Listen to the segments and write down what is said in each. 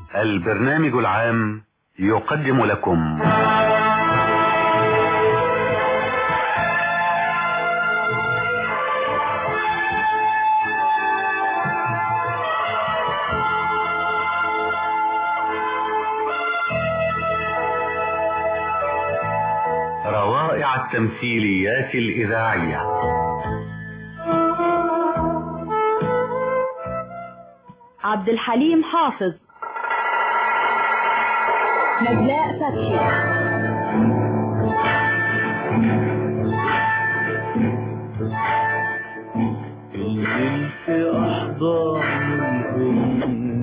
البرنامج العام يقدم لكم روائع التمثيليات الإذاعية عبد الحليم حافظ نجلاء فتحي الليل في أحضانهم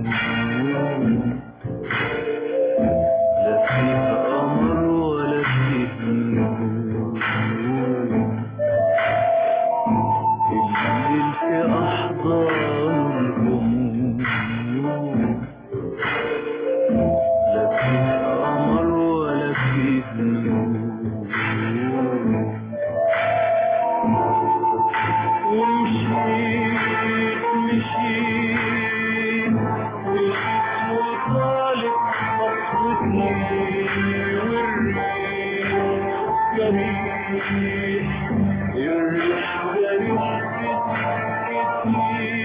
لا فيه قمر ولا فيه نجوم الليل في أحضانهم لا فيه قمر ولا فيه نجوم ومشيت مشيت مشيت وطالت خطوتني والريح جريح الريح جريح سكتني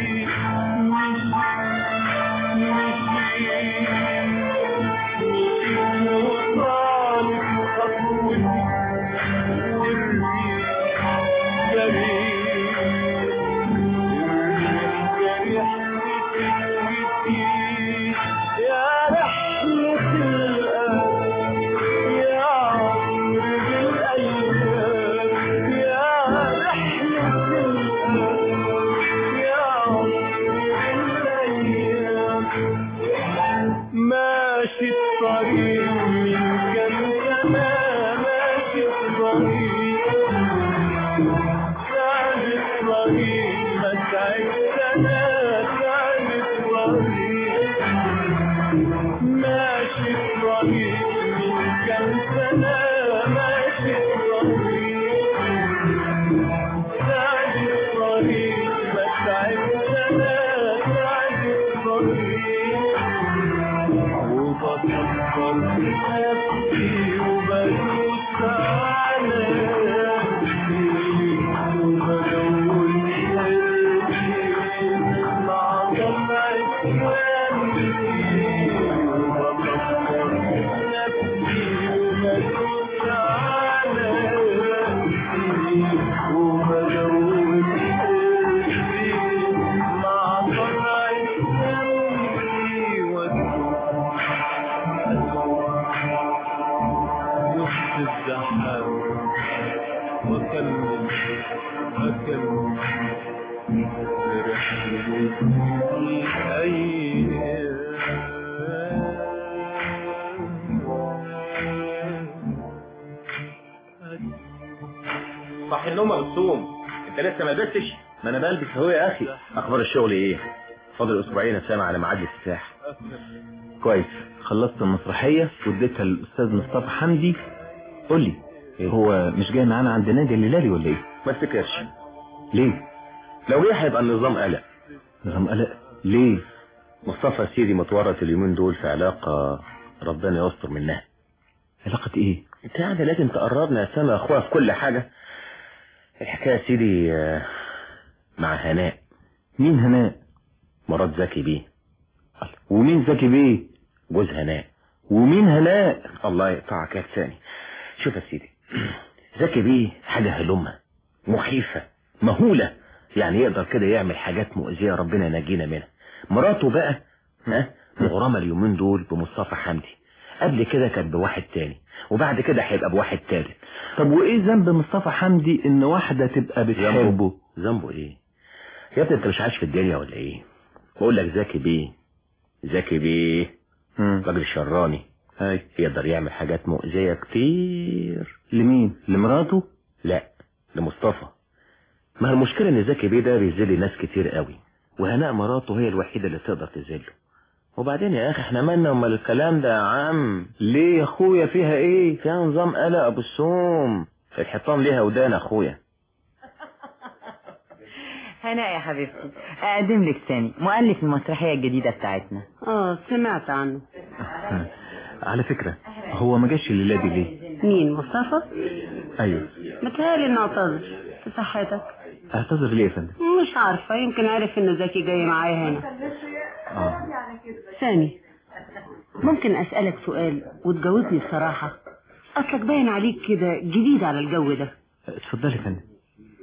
مشيت مشيت وطالت خطوتني والريح جريح يا رحلة الأرض يا عمر بالأيام يا رحلة الأرض يا عمر بالأيام ماشي الطريق من كم سنة ماشي الطريق تعب الطريق ما تعبت أنا تعب الطريق ماشي الطريق من كم سنة ماشي الطريق تعب الطريق ما تعبت أنا تعب الطريق وبفكر في نفسي وبدوس على نفسي وبدور حيرتي مع طلعة جنبي وبفكر في نفسي وبدوس على نفسي وبدور حيرتي مع طلعة جنبي وادوس وسط الزحام وكمل وكمل برحلتي أيام صح النوم يا بسوم انت لسه ما لبستش ما انا بلبس اهو يا اخي اخبار الشغل ايه فاضل اسبوعين يا سامع على ميعاد الافتتاح كويس خلصت المسرحية واديتها للأستاذ مصطفى حمدي قول لي هو مش جاي معانا عند نادي الليلالي ولا ايه؟ ما افتكرش ليه؟ لو جه هيبقى النظام قلق نظام قلق ليه؟ مصطفى سيدي متورط اليومين دول في علاقة ربنا يستر منها علاقة ايه؟ انت يعني لازم تقربنا يا سامع يا اخويا في كل حاجة الحكاية يا سيدي آه، مع هناء مين هناء؟ مرات زكي بيه ومين زكي بيه؟ جوز هناء ومين هناء؟ الله يقطعك يا ثاني شوف يا سيدي زكي بيه حاجة هلمة مخيفة مهولة يعني يقدر كده يعمل حاجات مؤذية ربنا ينجينا منها مراته بقى ها مغرمة اليومين دول بمصطفى حمدي قبل كده كانت بواحد تاني وبعد كده هيبقى بواحد تالت طب وايه ذنب مصطفى حمدي ان واحدة تبقى بتحبه؟ ذنبه ايه يا ابني انت مش عايش في الدنيا ولا ايه بقول لك زكي بيه زكي بيه مم. راجل شراني هاي يقدر يعمل حاجات مؤذية كتير لمين؟ لمراته؟ لا لمصطفى ما هي المشكلة ان زكي بيه ده بيذل ناس كتير قوي وهناء مراته هي الوحيدة اللي تقدر تذله وبعدين يا اخي احنا مالنا امال الكلام ده يا عم ليه يا اخويا فيها ايه؟ فيها نظام قلق ابو السوم الحيطان ليها ودان اخويا هناء يا حبيبتي اقدم لك سامي مؤلف المسرحيه الجديده بتاعتنا اه سمعت عنه على فكرة هو ما جاش الليلة دي ليه مين مصطفى ايوه متهيألي انه اعتذر في صحتك اعتذر ليه يا فندم مش عارفة يمكن عارف ان زكي جاي معايا هنا اه سامي ممكن اسألك سؤال وتجاوبني بصراحة اصلك باين عليك كده جديد على الجو ده اتفضلي يا فندم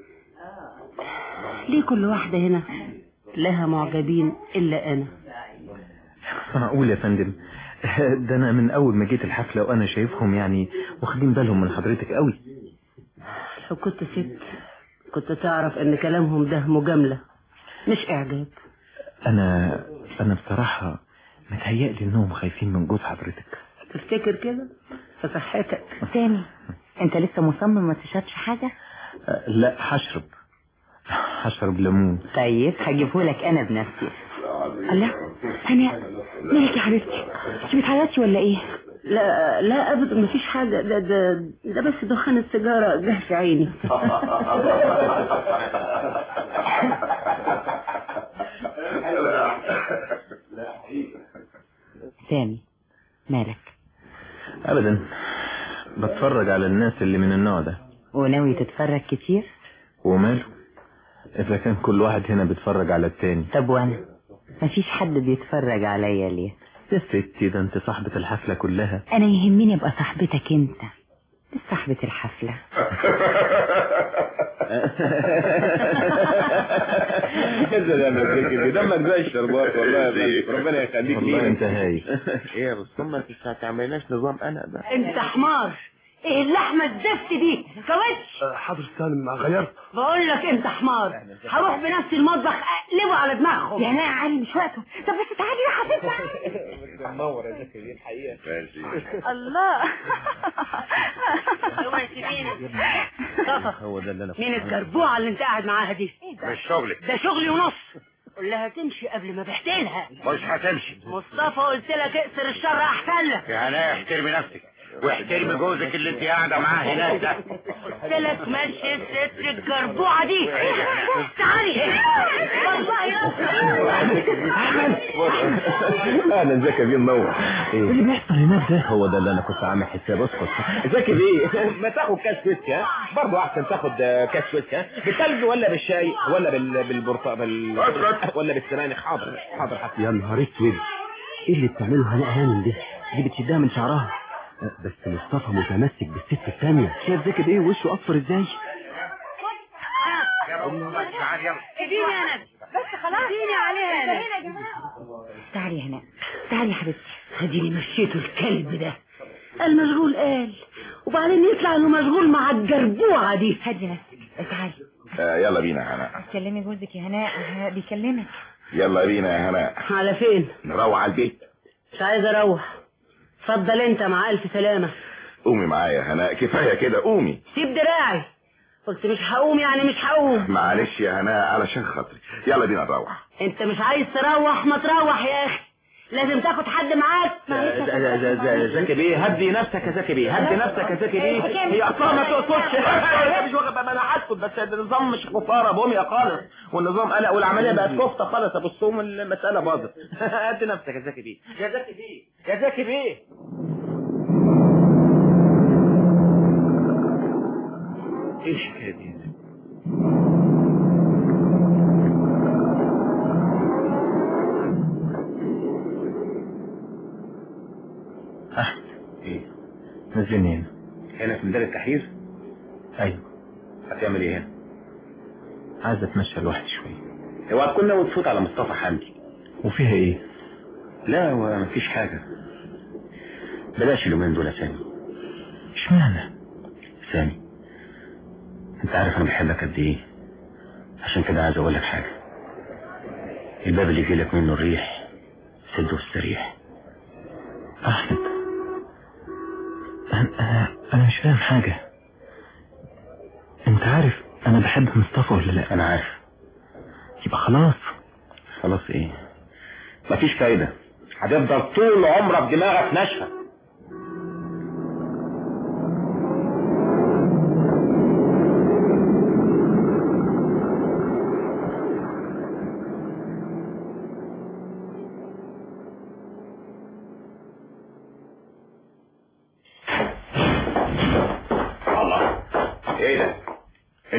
ليه كل واحدة هنا لها معجبين الا انا معقول يا فندم ده انا من اول ما جيت الحفلة وانا شايفهم يعني واخدين بالهم من حضرتك قوي لو كنت ست كنت تعرف ان كلامهم ده مجاملة مش اعجاب انا انا بصراحة متهيألي انهم خايفين من جوز حضرتك تفتكر كده في صحتك سامي انت لسه مصمم ما تشربش حاجه أه، لا هشرب هشرب ليمون طيب هجيبهولك انا بنفسي الله هناء مالك يا حبيبتي انت بتعيطي ولا ايه لا لا ابدا مفيش حاجة ده ده ده بس دخان السيجارة جه في عيني سامي مالك ابدا بتفرج على الناس اللي من النوع ده وناوي تتفرج كتير وماله اذا كان كل واحد هنا بيتفرج على التاني طب وانا مفيش حد بيتفرج عليا ليه يا ستي ده انت صاحبة الحفلة كلها انا يهمني ابقى صاحبتك انت مش صاحبة الحفلة دمك زي الشربات والله يا فندم. ربنا يخليك والله انت هايل ايه يا بس ما انت هتعملناش نظام انا ده انت حمار ايه اللحمة الزفت دي كاوتش حاضر سالم غيرت بقول لك انت حمار هروح بنفسي المطبخ اقلبه على دماغهم يا هناء علي مش وقته طب بس تعالي يا حبيبتي منور يا زكي دي الحقيقة الله هو ده اللي انا مين الجربوعة اللي انت قاعد معاها دي مش شغلك ده شغلي ونص قول لها تمشي قبل ما بحتلها مش هتمشي مصطفى قلت لك اقصر الشر احسن لك يا هناء احترمي نفسك واحترمي جوزك اللي انت قاعده معاه هناك ده قلت لك مشي الست الجربوعة دي تعالي والله يا اهلا زكي بيه منور ايه اللي بيحصل هناك ده هو ده اللي انا كنت عامل حساب اسكت زكي بيه ما تاخد كاس ويسكي ها برضه احسن تاخد آه، كاس ويسكي ها بالثلج ولا بالشاي ولا بال بالبرتقال بال... ولا بالسبانخ حاضر حاضر حاضر يا نهار اسود ايه اللي بتعمله هناء هانم دي دي بتشدها من شعرها بس مصطفى متمسك بالست الثانية شايف زكي بايه وشه اصفر ازاي تعال يلا اديني يا نبي بس خلاص اديني عليها انا يا جماعه تعالي هنا تعالي يا حبيبتي اديني مشيته الكلب ده المشغول قال وبعدين يطلع انه مشغول مع الجربوعة دي هدي نفسك تعالي يلا بينا يا هناء كلمي جوزك يا هناء ه- بيكلمك يلا بينا يا هناء على فين نروح على البيت مش عايز اروح اتفضل انت مع الف سلامة قومي معايا يا هناء كفاية كده قومي سيب دراعي قلت مش هقوم يعني مش هقوم معلش يا هناء علشان خاطري يلا بينا نروح انت مش عايز تروح ما تروح يا اخي لازم تاخد حد معاك زكي بيه هدي نفسك يا زكي بيه هدي نفسك يا زكي بيه هي اصلا ما تقصدش هي مش واخد ما انا هسكت بس النظام مش كفاره بوميا خالص والنظام قلق والعمليه بقت كفته خالص ابو السوم المساله باظت هدي نفسك يا زكي بيه يا زكي بيه يا زكي بيه ايه الحكايه دي احمد ايه نزلني هنا هنا في ميدان التحرير ايوه هتعمل ايه هنا عايز اتمشى لوحدي شويه هو هتكون ناوي تفوت على مصطفى حمدي وفيها ايه لا هو مفيش حاجة بلاش اليومين دول يا سامي اشمعنى سامي انت عارف انا بحبك قد ايه عشان كده عايز اقول لك حاجة الباب اللي يجيلك منه الريح سد واستريح احمد انا انا انا مش فاهم حاجه انت عارف انا بحب مصطفى ولا لا انا عارف يبقى خلاص خلاص ايه مفيش فايدة هتفضل طول عمرك دماغك ناشفة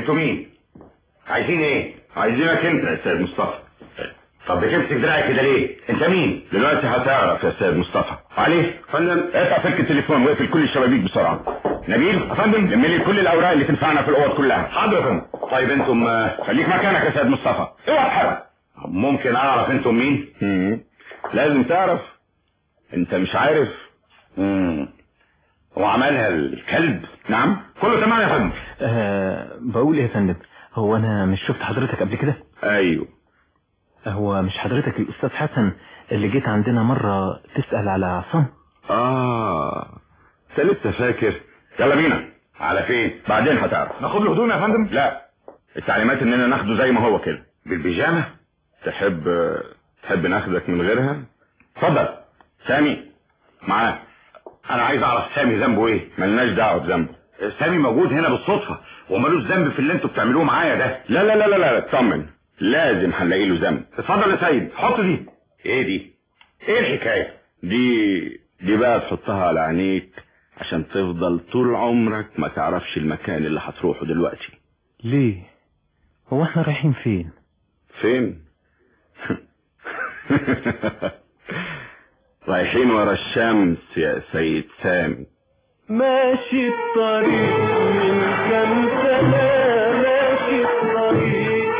انتوا مين عايزين ايه عايزينك انت يا سيد مصطفى طب بتمسك دراعي كده ليه انت مين دلوقتي هتعرف يا سيد مصطفى علي فندم اقطع سلك التليفون واقفل كل الشبابيك بسرعه نبيل يا فندم لم لي كل الاوراق اللي تنفعنا في الاوض كلها حاضر يا فندم طيب انتم آه، خليك مكانك يا سيد مصطفى اوعى تتحرك ممكن اعرف انتم مين مم. لازم تعرف انت مش عارف مم. هو عملها الكلب نعم كله تمام يا فندم أه بقول ايه يا فندم هو انا مش شفت حضرتك قبل كده ايوه هو مش حضرتك الاستاذ حسن اللي جيت عندنا مرة تسأل على عصام اه انت لسه فاكر يلا بينا على فين بعدين هتعرف ناخد له هدوم يا فندم لا التعليمات اننا ناخده زي ما هو كده بالبيجامه تحب تحب ناخدك من غيرها اتفضل سامي معاه انا عايز اعرف سامي ذنبه ايه ملناش دعوه بذنبه سامي موجود هنا بالصدفه ومالوش ذنب في اللي انتوا بتعملوه معايا ده لا لا لا لا لا اطمن لازم هنلاقي له ذنب اتفضل يا سيد حط دي ايه دي ايه الحكايه دي دي بقى تحطها على عينيك عشان تفضل طول عمرك ما تعرفش المكان اللي هتروحه دلوقتي ليه هو احنا رايحين فين فين رايحين ورا الشمس يا سيد سامي ماشي الطريق من كم سنة ماشي الطريق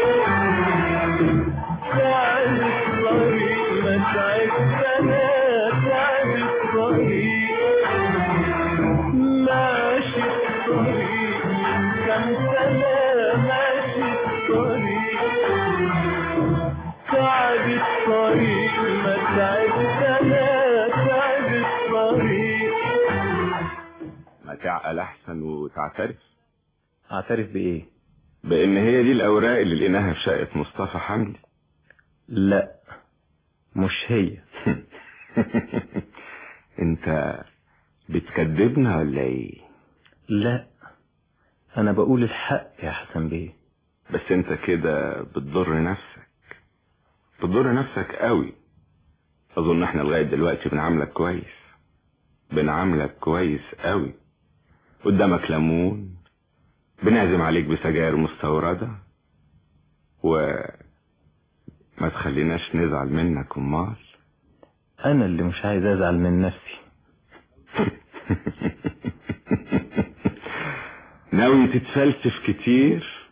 تعب الطريق ما تعب سنة تعب الطريق ماشي الطريق من كم سنة ماشي الطريق تعب الطريق ما تعب سنة تعب الطريق ما تعقل احسن وتعترف اعترف بايه بان هي دي الاوراق اللي لقيناها في شقه مصطفى حمدي لا مش هي انت بتكذبنا ولا ايه لا انا بقول الحق يا حسن بيه بس انت كده بتضر نفسك بتضر نفسك قوي اظن احنا لغايه دلوقتي بنعاملك كويس بنعاملك كويس قوي قدامك ليمون بنعزم عليك بسجاير مستورده و ما تخليناش نزعل منك امال انا اللي مش عايز ازعل من نفسي ناوي تتفلسف كتير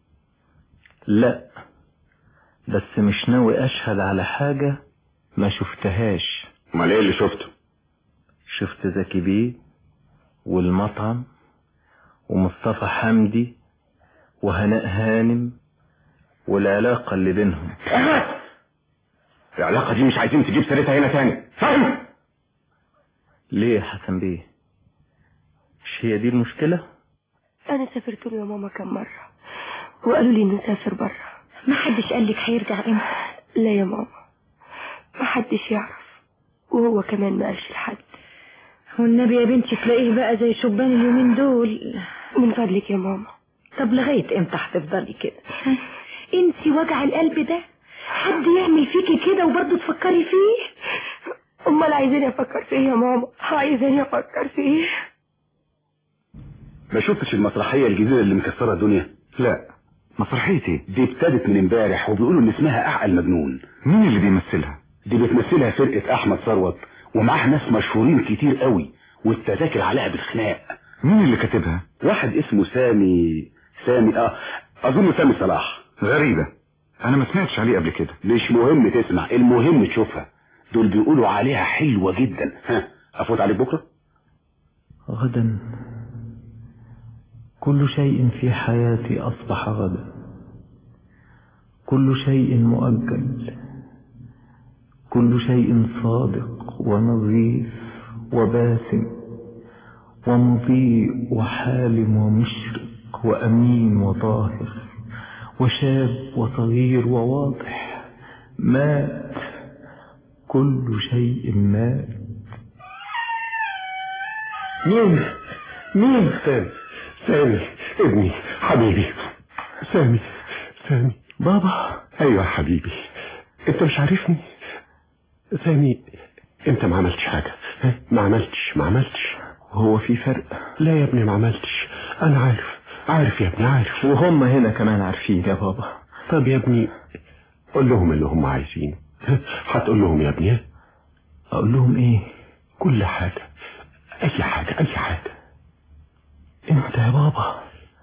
لا بس مش ناوي اشهد على حاجة ما شفتهاش امال ايه اللي شفته شفت زكي بيه والمطعم ومصطفى حمدي وهناء هانم والعلاقة اللي بينهم العلاقه دي مش عايزين تجيب سيرتها هنا تاني فاهم ليه يا حسن بيه مش هي دي المشكلة انا سافرت له يا ماما كم مرة وقالوا لي انه سافر بره ما حدش قال لك هيرجع امتى لا يا ماما ما حدش يعرف وهو كمان ما قالش لحد والنبي يا بنتي تلاقيه بقى زي شبان اليومين دول من فضلك يا ماما طب لغاية امتى هتفضلي كده انسي وجع القلب ده حد يعمل فيكي كده وبرضه تفكري فيه امال عايزاني افكر في ايه يا ماما عايزاني افكر في ايه ما شفتش المسرحية الجديدة اللي مكسرة الدنيا لا مسرحيه ايه دي ابتدت من امبارح وبيقولوا ان اسمها اعقل مجنون مين اللي بيمثلها دي بتمثلها فرقة احمد ثروت ومعاه ناس مشهورين كتير قوي والتذاكر عليها بالخناق مين اللي كاتبها واحد اسمه سامي سامي اه اظن سامي صلاح غريبه انا ما سمعتش عليه قبل كده مش مهم تسمع المهم تشوفها دول بيقولوا عليها حلوة جدا ها افوت عليك بكرة غدا كل شيء في حياتي أصبح غدا كل شيء مؤجل كل شيء صادق ونظيف وباسم ومضيء وحالم ومشرق وأمين وطاهر وشاب وصغير وواضح مات كل شيء مات مين مين سامي سامي ابني حبيبي سامي سامي بابا ايوه يا حبيبي انت مش عارفني سامي انت ما عملتش حاجة ها؟ ما عملتش ما عملتش هو في فرق لا يا ابني ما عملتش انا عارف عارف يا ابني عارف وهم هنا كمان عارفين يا بابا طب يا ابني قول لهم اللي هم عايزينه هتقول لهم يا ابني اقول لهم ايه كل حاجة اي حاجة اي حاجة انت يا بابا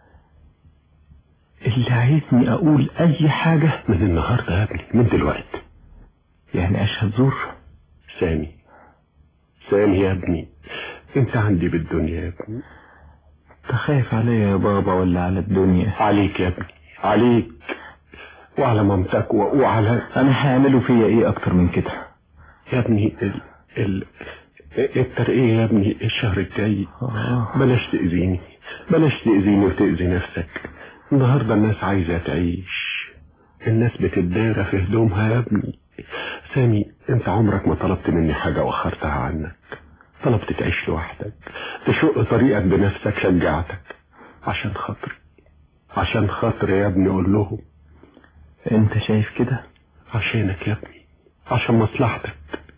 اللي عايزني اقول اي حاجة من النهاردة يا ابني من دلوقتي يعني اشهد زور سامي سامي يا ابني انت عندي بالدنيا يا ابني تخاف عليا يا بابا ولا على الدنيا عليك يا ابني عليك وعلى مامتك و- وعلى انا هيعملوا فيا ايه اكتر من كده يا ابني ال... ال... الترقية يا ابني الشهر الجاي بلاش تأذيني بلاش تأذيني وتأذي نفسك النهاردة الناس عايزة تعيش الناس بتتدارى في هدومها يا ابني سامي انت عمرك ما طلبت مني حاجة واخرتها عنك طلبت تعيش لوحدك تشق طريقك بنفسك شجعتك عشان خاطري عشان خاطري يا ابني قول لهم انت شايف كده عشانك يا ابني عشان مصلحتك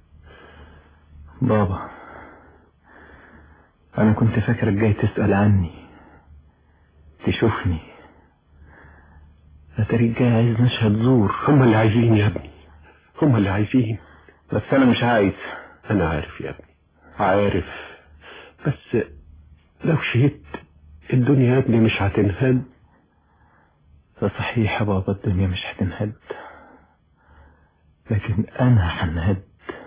بابا انا كنت فاكرك جاي تسأل عني تشوفني اتاريك جاي عايز نشهد زور هم اللي عايزين يا ابني هم اللي عايزين بس انا مش عايز انا عارف يا ابني عارف بس لو شهدت الدنيا يا ابني مش هتنهد ده صحيح يا بابا الدنيا مش هتنهد لكن انا هنهد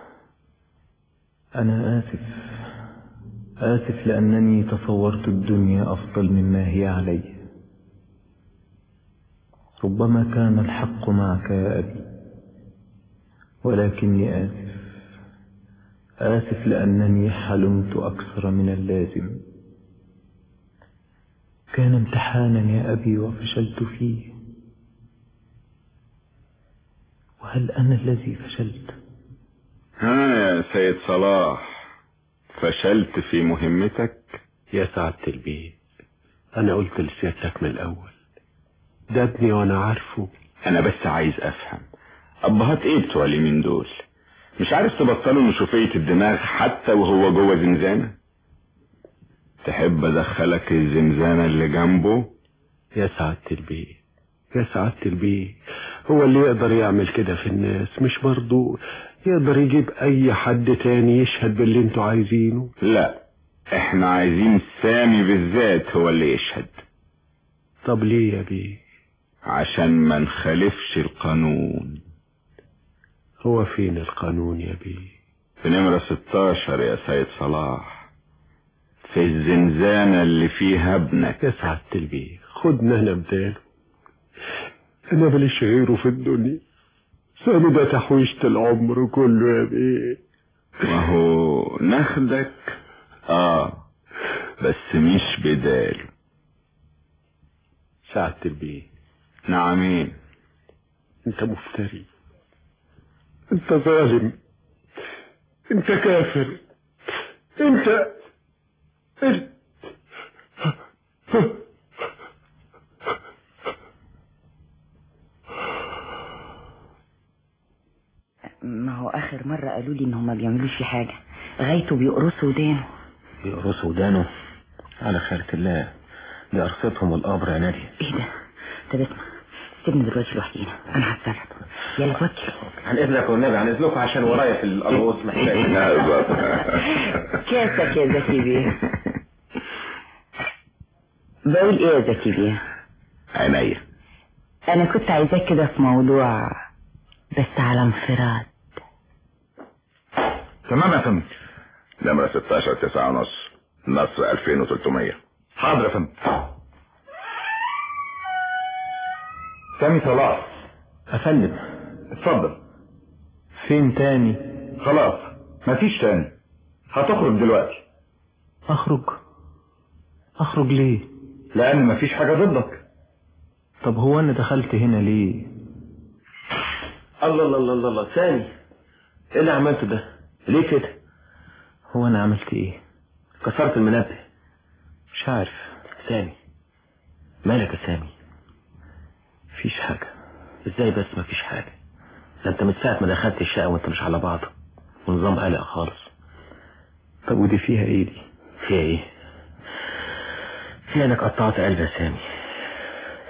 انا اسف اسف لانني تصورت الدنيا افضل مما هي عليه ربما كان الحق معك يا ابي ولكني اسف اسف لانني حلمت اكثر من اللازم كان امتحانا يا أبي وفشلت فيه وهل أنا الذي فشلت ها يا سيد صلاح فشلت في مهمتك يا سعادة البيت انا قلت لسيادتك من الاول ده ابني وانا عارفه انا بس عايز افهم ابهات ايه بتوع اليمين دول مش عارف تبطلوا نشوفية الدماغ حتى وهو جوه زنزانة تحب ادخلك الزنزانة اللي جنبه يا سعادة البيت يا سعادة البيت هو اللي يقدر يعمل كده في الناس مش برضو يقدر يجيب اي حد تاني يشهد باللي انتوا عايزينه لا احنا عايزين سامي بالذات هو اللي يشهد طب ليه يا بيه عشان ما نخالفش القانون هو فين القانون يا بيه في نمرة 16 يا سيد صلاح في الزنزانة اللي فيها ابنك يا سعادة البيه خدنا انا بداله انا ماليش غيره في الدنيا سامي ده تحويشة العمر كله يا بيه وهو ناخدك اه بس مش بداله سعادة البيه نعمين انت مفتري انت ظالم انت كافر انت انت ما هو اخر مرة قالوا لي ان هم ما بيعملوش في حاجة غايته بيقرصوا ودانه يقرصوا ودانه على خيرة الله دي قرصتهم القبر يا نادي ايه ده طب اسمع سيبني دلوقتي لوحدينا انا هتصرف يلا توكل عن اذنك والنبي عن اذنكم عشان ورايا في القلوص محتاج كاسك يا زكي بيه بقول ايه يا زكي بيه عينيا انا كنت عايزاك كده في موضوع بس على انفراد تمام يا فندم نمرة 16 9 ونص نصر 2300 حاضر يا فندم سامي صلاح افندم اتفضل فين تاني خلاص مفيش تاني هتخرج دلوقتي اخرج اخرج ليه لان مفيش حاجة ضدك طب هو انا دخلت هنا ليه الله الله الله الله, الله. سامي ايه اللي عملته ده ليه كده هو انا عملت ايه كسرت المنبه مش عارف سامي مالك يا سامي مفيش حاجة ازاي بس مفيش حاجة ده انت من ساعة ما دخلت الشقة وانت مش على بعض ونظام قلق خالص طب ودي فيها ايه دي فيها ايه فيها انك قطعت قلبي يا سامي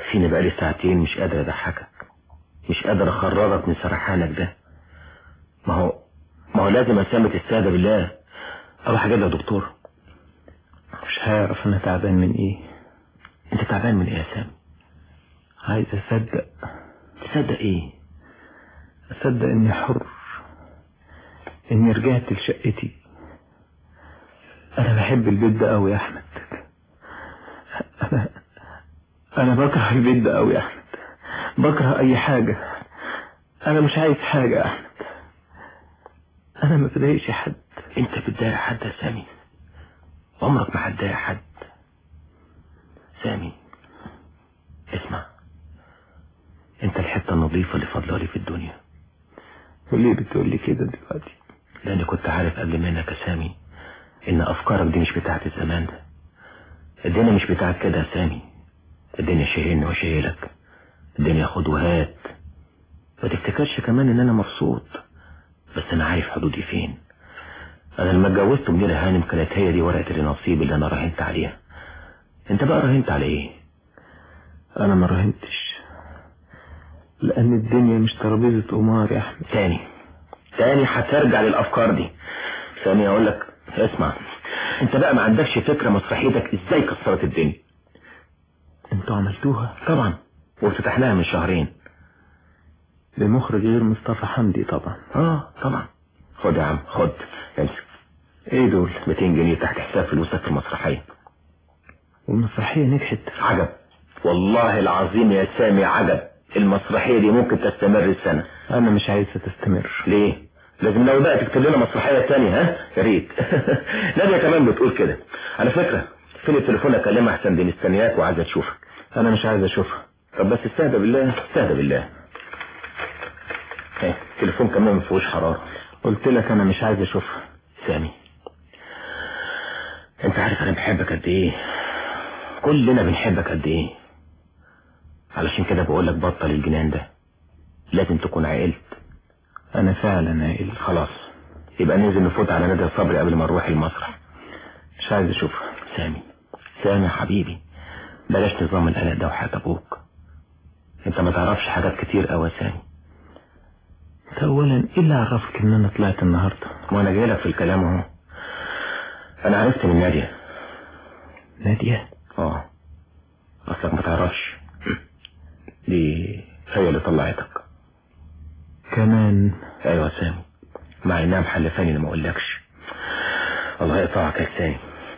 يكفيني بقالي ساعتين مش قادر اضحكك مش قادر اخرجك من سرحانك ده ما هو ما هو لازم اسامة السادة بالله اروح اجيب لك دكتور مش هعرف انا تعبان من ايه انت تعبان من ايه يا سامي عايز اصدق تصدق ايه اصدق اني حر اني رجعت لشقتي انا بحب البيت ده قوي يا احمد انا انا بكره البيت ده قوي يا احمد بكره اي حاجة انا مش عايز حاجة يا احمد انا ما بضايقش حد انت بتضايق حد يا سامي عمرك ما هتضايق حد سامي اسمع انت الحتة النظيفة اللي فاضله لي في الدنيا وليه بتقول لي كده دلوقتي لاني كنت عارف قبل منك يا سامي ان افكارك دي مش بتاعت الزمان ده الدنيا مش بتاعت كده يا سامي الدنيا شايلني وشايلك الدنيا خد وهات ما تفتكرش كمان ان انا مبسوط بس انا عارف حدودي فين انا لما اتجوزت منيرة هانم كانت هي دي ورقة النصيب اللي انا راهنت عليها انت بقى راهنت على ايه انا ما راهنتش لان الدنيا مش ترابيزة قمار يا احمد تاني تاني هترجع للافكار دي ثاني اقول لك اسمع انت بقى ما عندكش فكرة مسرحيتك ازاي كسرت الدنيا انتوا عملتوها طبعا وافتتحناها من شهرين بمخرج غير مصطفى حمدي طبعا اه طبعا خد يا عم خد امسك ايه دول 200 جنيه تحت حساب فلوسك في المسرحية والمسرحية نجحت عجب والله العظيم يا سامي عجب المسرحية دي ممكن تستمر السنة انا مش عايزها تستمر ليه لازم لو بقى تكتب لنا مسرحية تانية ها يا ريت نادية كمان بتقول كده على فكرة فين التليفون اكلمها احسن دي مستنياك وعايزة تشوفك انا مش عايز اشوفها طب بس استهدى بالله استهدى بالله ايه التليفون كمان ما فيهوش حرارة قلت لك انا مش عايز اشوفها سامي انت عارف انا بحبك قد ايه كلنا بنحبك قد ايه علشان كده بقول لك بطل الجنان ده لازم تكون عقلت انا فعلا عقل خلاص يبقى ننزل نفوت على نادي صبري قبل ما نروح المسرح مش عايز اشوفها سامي سامي يا حبيبي بلاش نظام القلق ده وحياة ابوك انت ما تعرفش حاجات كتير قوي يا سامي انت اولا ايه اللي عرفك ان انا طلعت النهارده وانا جاي لك في الكلام اهو انا عرفت من نادية نادية اه اصلك ما تعرفش دي هي اللي طلعتك كمان ايوه يا سامي مع انها محلفاني اني ما اقولكش الله يقطعك يا سامي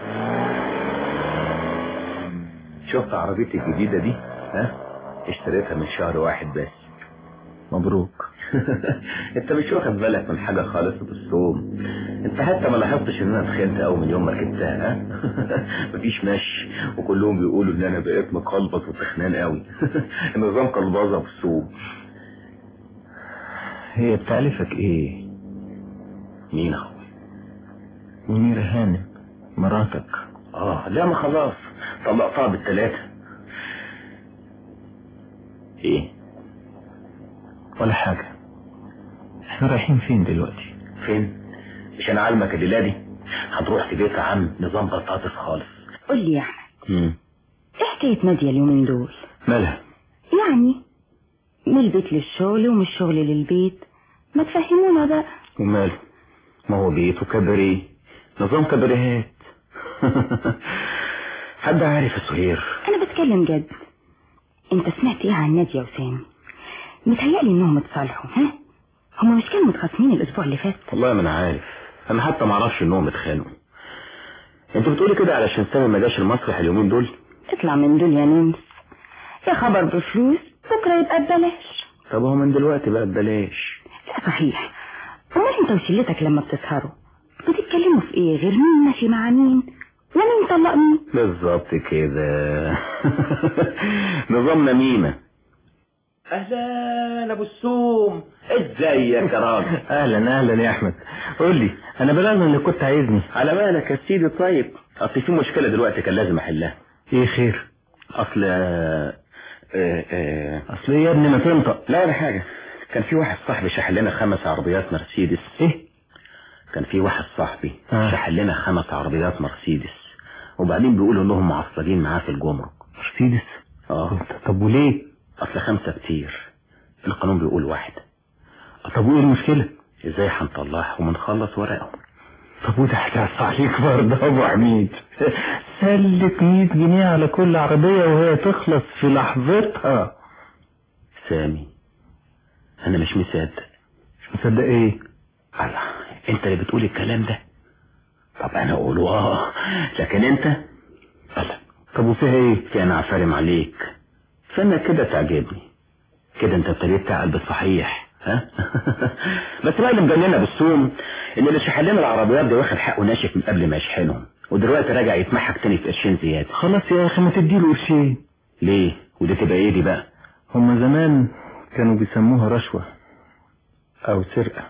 شفت عربيتي الجديدة دي ها اشتريتها من شهر واحد بس مبروك انت مش واخد بالك من حاجة خالص بالصوم انت حتى ما لاحظتش ان انا اتخنت قوي من يوم ما ركبتها ها مفيش مشي وكلهم بيقولوا ان انا بقيت مقلبص وتخنان قوي النظام قلبظة بالصوم هي بتعرفك ايه مين اهو منيرة هانم مراتك اه لا ما خلاص طلقتها بالتلاتة ايه ولا حاجة احنا رايحين فين دلوقتي فين مش انا علمك الليلة دي هتروح في بيت عم نظام بطاطس خالص قول لي يا احمد مم. ايه حكاية نادية اليومين دول مالها يعني من البيت للشغل ومن الشغل للبيت ما تفهمونا بقى وماله ما هو بيت وكباريه نظام كباريهات حد عارف يا سهير انا بتكلم جد انت سمعت ايه عن نادية وسامي متهيألي انهم اتصالحوا ها هما مش كانوا متخاصمين الاسبوع اللي فات والله ما انا عارف انا حتى ما اعرفش انهم اتخانقوا انت بتقولي كده علشان سامي ما جاش المسرح اليومين دول اطلع من دول يا نمس يا خبر بفلوس بكره يبقى ببلاش طب هو من دلوقتي بقى ببلاش لا صحيح امال انت وشلتك لما بتسهروا بتتكلموا في ايه غير مين ماشي مع مين ومين طلق مين بالظبط كده نظام نميمة اهلا ابو السوم ازيك يا راجل اهلا اهلا يا احمد قول لي انا بلغنا انك كنت عايزني على بالك يا سيدي طيب اصل في مشكلة دلوقتي كان لازم احلها ايه خير اصل آه، آه، آه، اصل ايه يا ابني ما تنطق لا ولا حاجة كان في واحد صاحبي شحن لنا خمس عربيات مرسيدس ايه كان في واحد صاحبي آه. شحن لنا خمس عربيات مرسيدس وبعدين بيقولوا انهم معصبين معاه في الجمرك مرسيدس اه طب وليه اصل خمسة كتير القانون بيقول واحد طب وايه المشكلة ازاي هنطلعهم ونخلص ورقهم طب وده هتعصى عليك برضه يا ابو حميد سلك 100 جنيه على كل عربية وهي تخلص في لحظتها سامي انا مش مصدق مش مصدق ايه الله انت اللي بتقول الكلام ده طب انا اقوله اه لكن انت الله طب وفيها ايه في انا عفارم عليك فانا كده تعجبني كده انت ابتديت تعقل بالصحيح ها بس بقى اللي مجننا بالسوم ان اللي شحن لنا العربيات ده واخد حقه ناشف من قبل ما يشحنهم ودلوقتي راجع يتمحك تاني في قرشين زياده خلاص يا اخي ما تديله قرشين ليه ودي تبقى ايه دي بقى هما زمان كانوا بيسموها رشوة او سرقة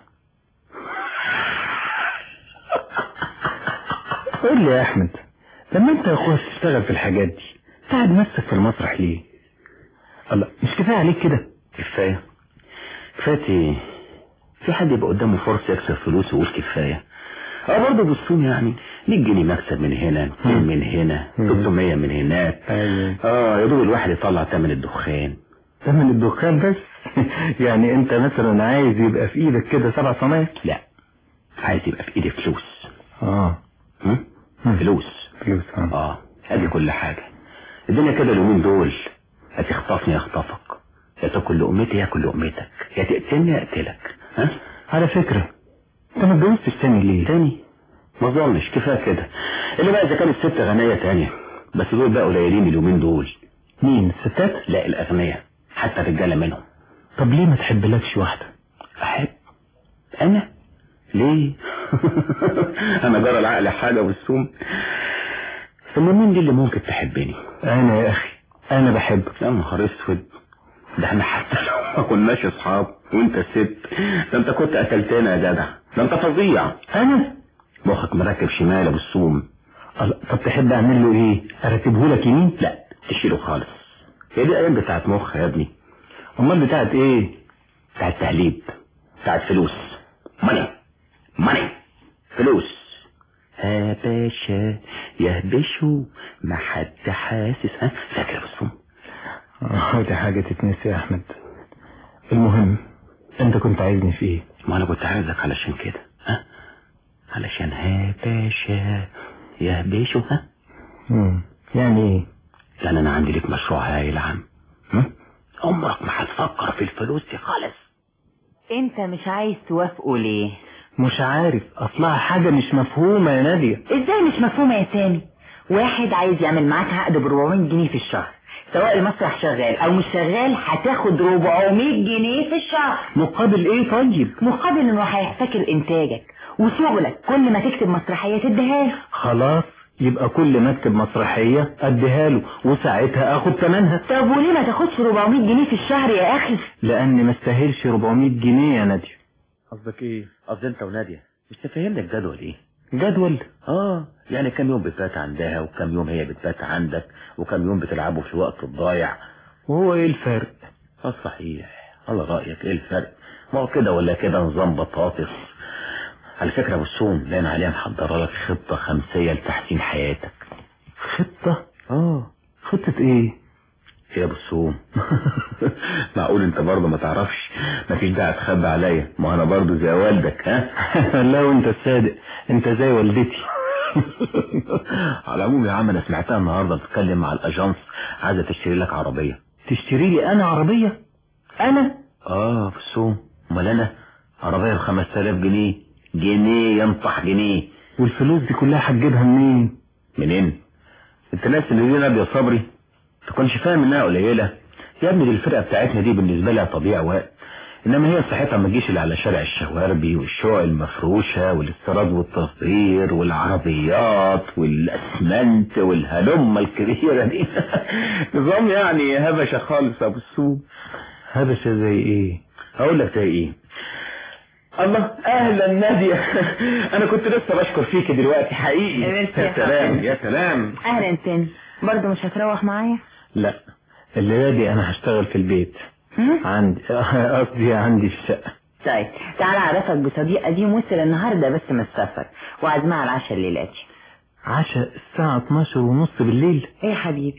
قول لي يا احمد لما انت يا اخويا تشتغل في الحاجات دي قاعد نفسك في المسرح ليه الله مش كفايه عليك كده كفايه كفايه في حد يبقى قدامه فرصه يكسب فلوس ويقول كفايه اه برضه بالصوم يعني 100 جنيه مكسب من هنا 200 من هنا 300 من هناك ايوه اه يا دوب الواحد يطلع ثمن الدخان ثمن الدخان بس يعني انت مثلا عايز يبقى في ايدك كده سبع صنايع لا عايز يبقى في ايدي فلوس اه هم؟ فلوس فلوس اه اه ادي كل حاجة الدنيا كده اليومين دول هتخطفني اخطفك يا تاكل لقمتي ياكل لقمتك يا تقتلني اقتلك ها على فكرة انت ما اتجوزتش تاني ليه تاني ما اظنش كفايه كده اللي بقى اذا كانت ست غنيه تانية بس دول بقى قليلين اليومين دول مين الستات لا الاغنياء حتى الرجاله منهم طب ليه ما تحبلكش واحدة احب انا ليه انا جرى العقل حاجه والسوم ثم مين دي اللي ممكن تحبني انا يا اخي انا بحبك يا نهار اسود ده احنا حتى لو ما كناش اصحاب وانت ست ده انت كنت قتلتنا يا جدع ده انت فظيع انا مخك مركب شمال ابو السوم الله طب تحب اعمل له ايه ارتبه لك يمين لا تشيله خالص هي دي ايام بتاعت مخ يا ابني امال بتاعت ايه بتاعت تهليب بتاعت فلوس ماني ماني فلوس ها باشا يهبشوا ما حد حاسس ها فاكر يا ابو السوم اه دي حاجة تتنسي يا احمد المهم انت كنت عايزني في ايه ما انا كنت عايزك علشان كده ها علشان ها باشا يهبشوا ها مم. يعني ايه يعني انا عندي لك مشروع هايل يا عم هم؟ عمرك ما هتفكر في الفلوس دي خالص انت مش عايز توافقه ليه مش عارف اصلها حاجة مش مفهومة يا نادية ازاي مش مفهومة يا سامي واحد عايز يعمل معاك عقد ب 400 جنيه في الشهر سواء المسرح شغال او مش شغال هتاخد 400 جنيه في الشهر مقابل ايه طيب مقابل انه هيحتكر انتاجك وشغلك كل ما تكتب مسرحية تديها له خلاص يبقى كل ما اكتب مسرحية اديها له وساعتها اخد ثمنها طب وليه ما تاخدش 400 جنيه في الشهر يا اخي لان ما استاهلش 400 جنيه يا نادية قصدك ايه قصدي انت ونادية مش تفهمنا الجدول ايه جدول اه يعني كم يوم بتبات عندها وكم يوم هي بتبات عندك وكم يوم بتلعبوا في الوقت الضايع وهو ايه الفرق اه صحيح على رأيك ايه الفرق ما هو كده ولا كده نظام بطاطس على فكرة ابو السوم لان عليها محضرة لك خطة خمسية لتحسين حياتك خطة اه خطة ايه يا ابو السوم معقول انت برضه ما تعرفش مفيش داعي تخبي عليا ما انا برضه زي والدك ها لا وانت الصادق انت زي والدتي على العموم يا عم انا سمعتها النهارده بتتكلم مع الاجانس عايزه تشتري لك عربيه تشتري لي انا عربية انا اه ابو السوم امال انا عربيه ب 5000 جنيه جنيه ينطح جنيه والفلوس دي كلها هتجيبها منين منين انت ناس اللي دي نادية صبري تكونش فاهم انها قليلة يا ابني دي الفرقة بتاعتنا دي بالنسبة لها تضييع وقت انما هي صحتها ما تجيش اللي على شارع الشواربي والشقق المفروشة والاستيراد والتصدير والعربيات والاسمنت والهلمة الكبيرة دي نظام يعني هبشة خالص ابو السوق هبشة زي ايه هقول لك زي ايه الله اهلا نادية انا كنت لسه بشكر فيك دلوقتي حقيقي ميرسي يا يا سلام حبيبي. يا سلام اهلا سامي برضه مش هتروح معايا لا الليلة دي انا هشتغل في البيت هم؟ عندي قصدي عندي في الشقة طيب تعالى اعرفك بصديق قديم وصل النهارده بس من السفر وعزمها على العشاء الليلاتي عشاء الساعة 12 ونص بالليل ايه يا حبيبي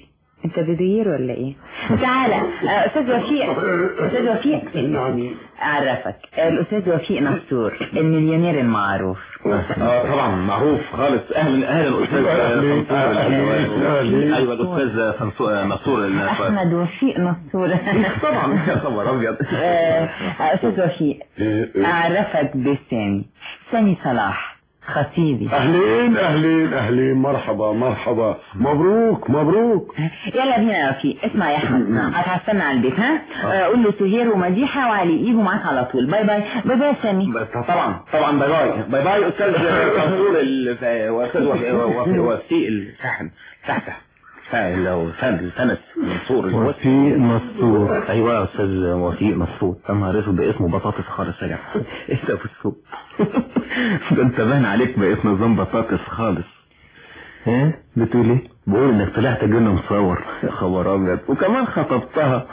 انت بدير ولا ايه تعالى آه، استاذ وفيق استاذ وفيق نعم اعرفك الاستاذ وفيق نصور المليونير المعروف اه طبعا معروف خالص اهلا اهلا استاذ أهلاً، فنصور أهلاً. ايوه الاستاذ فنصور نصور احمد وفيق نصور طبعا يا خبر ابيض آه، استاذ وفيق اعرفك بسامي سامي صلاح خطيبي اهلين اهلين اهلين مرحبا مرحبا مبروك مبروك يلا بينا يا وفيق اسمع يا احمد هتعسلنا على البيت ها آه، قول له سهير ومديحه وعلي يجوا معاك على طول باي باي باي باي يا سامي طبعا طبعا باي باي باي باي استاذ فنصور ال- واستاذ وفيق الفحم فحفح لو فن الفنس منصور وفيق نصور ايوه يا استاذ وفيق نصور يا نهار اسود باسمه بطاطس خالص يا جماعه ايه ده في السوق ده انت باين عليك بقيت نظام بطاطس خالص ايه بتقول ايه بقول انك طلعت جن مصور يا خبر ابيض وكمان خطبتها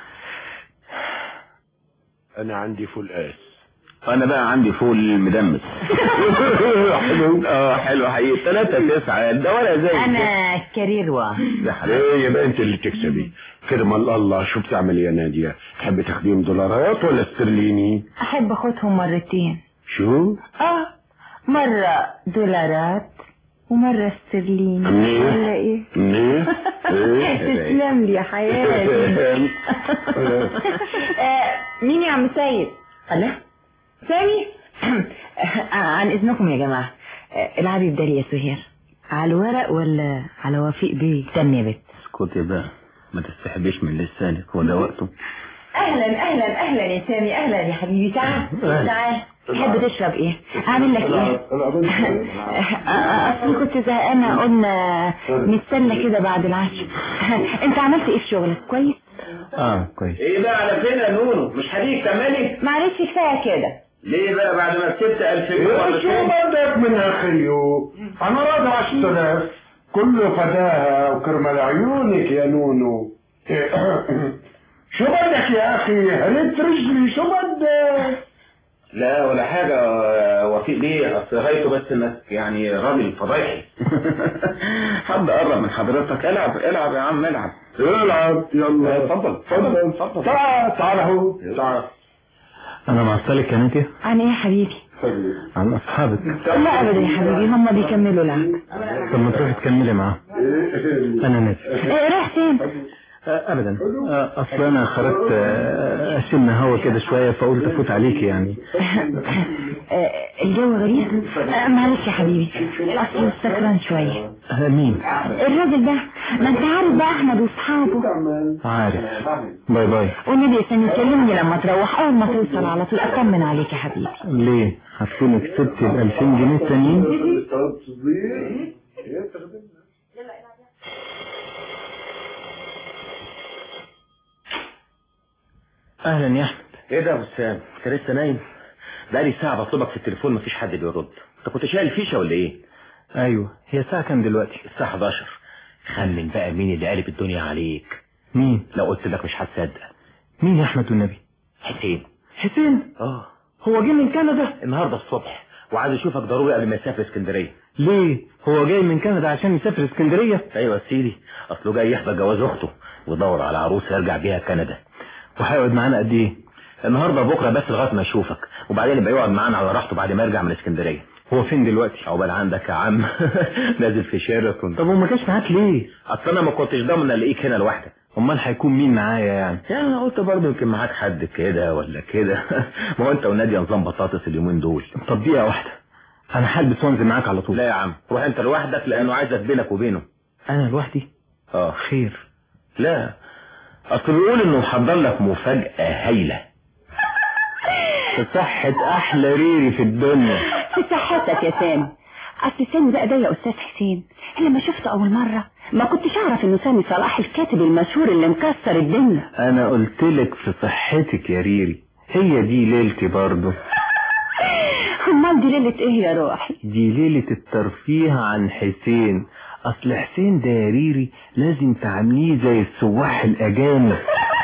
انا عندي فول اس انا بقى عندي فول مدمس حلو اه حلو حقيقي ثلاثة تسعة ده ولا زي انا كارير واحد ده حلال ايه يبقى انت اللي تكسبي كرم الله شو بتعملي يا نادية تحبي تاخديهم دولارات ولا استرليني احب اخدهم مرتين شو اه مرة دولارات ومرة استرليني منيح. ولا ايه منيح ايه تسلم لي يا حياتي آه، مين يا عم سيد الله سامي آه، عن اذنكم يا جماعة آه، العبي بدالي يا سهير على الورق ولا على وفيق بيه استني يا بت اسكتي بقى ما تستحبيش من لسانك هو ده وقته اهلا اهلا اهلا يا سامي اهلا يا حبيبي تعال تعال تحب تشرب ايه اعمل لك ايه اصل كنت زهقانه قلنا نستنى كده بعد العشاء انت عملت ايه في شغلك كويس اه كويس ايه بقى على فين يا نونو مش هديك كملي معلش كفايه كده ليه بقى بعد ما كسبت 2000 إيه شو بدك من اخيو انا راضي عشرة كله فداها وكرمال عيونك يا نونو إيه، شو بدك يا اخي هريت رجلي شو بدك لا ولا حاجة وفيق ليه اصل غايته بس انك يعني راجل فضايحي حد قرب من حضرتك العب العب يا عم العب العب يلا اتفضل اتفضل اتفضل تعال تعال اهو تعال انا معصلك يا ناتي عن ايه يا حبيبي عن اصحابك لا ابدا يا حبيبي هم بيكملوا لعب طب ما تروحي تكملي معاهم انا ناسي إيه رايح فين آه، ابدا آه، اصل انا خرجت آه، اشم هوا كده شويه فقلت افوت عليك يعني آه، الجو غريب آه، معلش يا حبيبي اصل سكران شويه آه، مين الراجل ده ما انت عارف بقى احمد واصحابه عارف باي باي والنبي يا سامي كلمني لما تروح اول ما توصل على طول اطمن عليك يا حبيبي ليه هتكوني كسبتي ال 2000 جنيه التانيين اهلا يا احمد ايه ده يا ابو سام انت لسه نايم بقالي ساعة بطلبك في التليفون مفيش حد بيرد انت كنت شايل فيشة ولا ايه ايوه هي الساعه كام دلوقتي الساعة 11 خمن بقى مين اللي قلب الدنيا عليك مين لو قلت لك مش هتصدق مين يا احمد والنبي حسين حسين اه هو جه من كندا النهارده الصبح وعايز اشوفك ضروري قبل ما يسافر اسكندريه ليه هو جاي من كندا عشان يسافر اسكندريه ايوه يا سيدي اصله جاي يحضر جواز اخته ويدور على عروسه يرجع بيها كندا وهيقعد معانا قد ايه النهارده بكره بس لغايه ما اشوفك وبعدين يبقى يقعد معانا على راحته بعد ما يرجع من اسكندريه هو فين دلوقتي عقبال عندك يا عم نازل في شيراتون طب وما جاش معاك ليه اصل انا ما كنتش ضامن الاقيك هنا لوحدك امال هيكون مين معايا يعني يعني انا قلت برضه يمكن معاك حد كده ولا كده ما هو انت وناديه نظام بطاطس اليومين دول طب دقيقه واحده انا هلبس وانزل معاك على طول لا يا عم روح انت لوحدك لانه عايزك بينك وبينه انا لوحدي اه خير لا اصل بيقول انه محضر لك مفاجاه هايله في صحة احلى ريري في الدنيا في صحتك يا سامي اصل سامي بقى ده يا استاذ حسين لما شفته اول مرة ما كنتش اعرف انه سامي صلاح الكاتب المشهور اللي مكسر الدنيا انا قلت لك في صحتك يا ريري هي دي ليلتي برضه امال دي ليلة ايه يا روحي دي ليلة الترفيه عن حسين اصل حسين ده يا ريري لازم تعمليه زي السواح الاجانب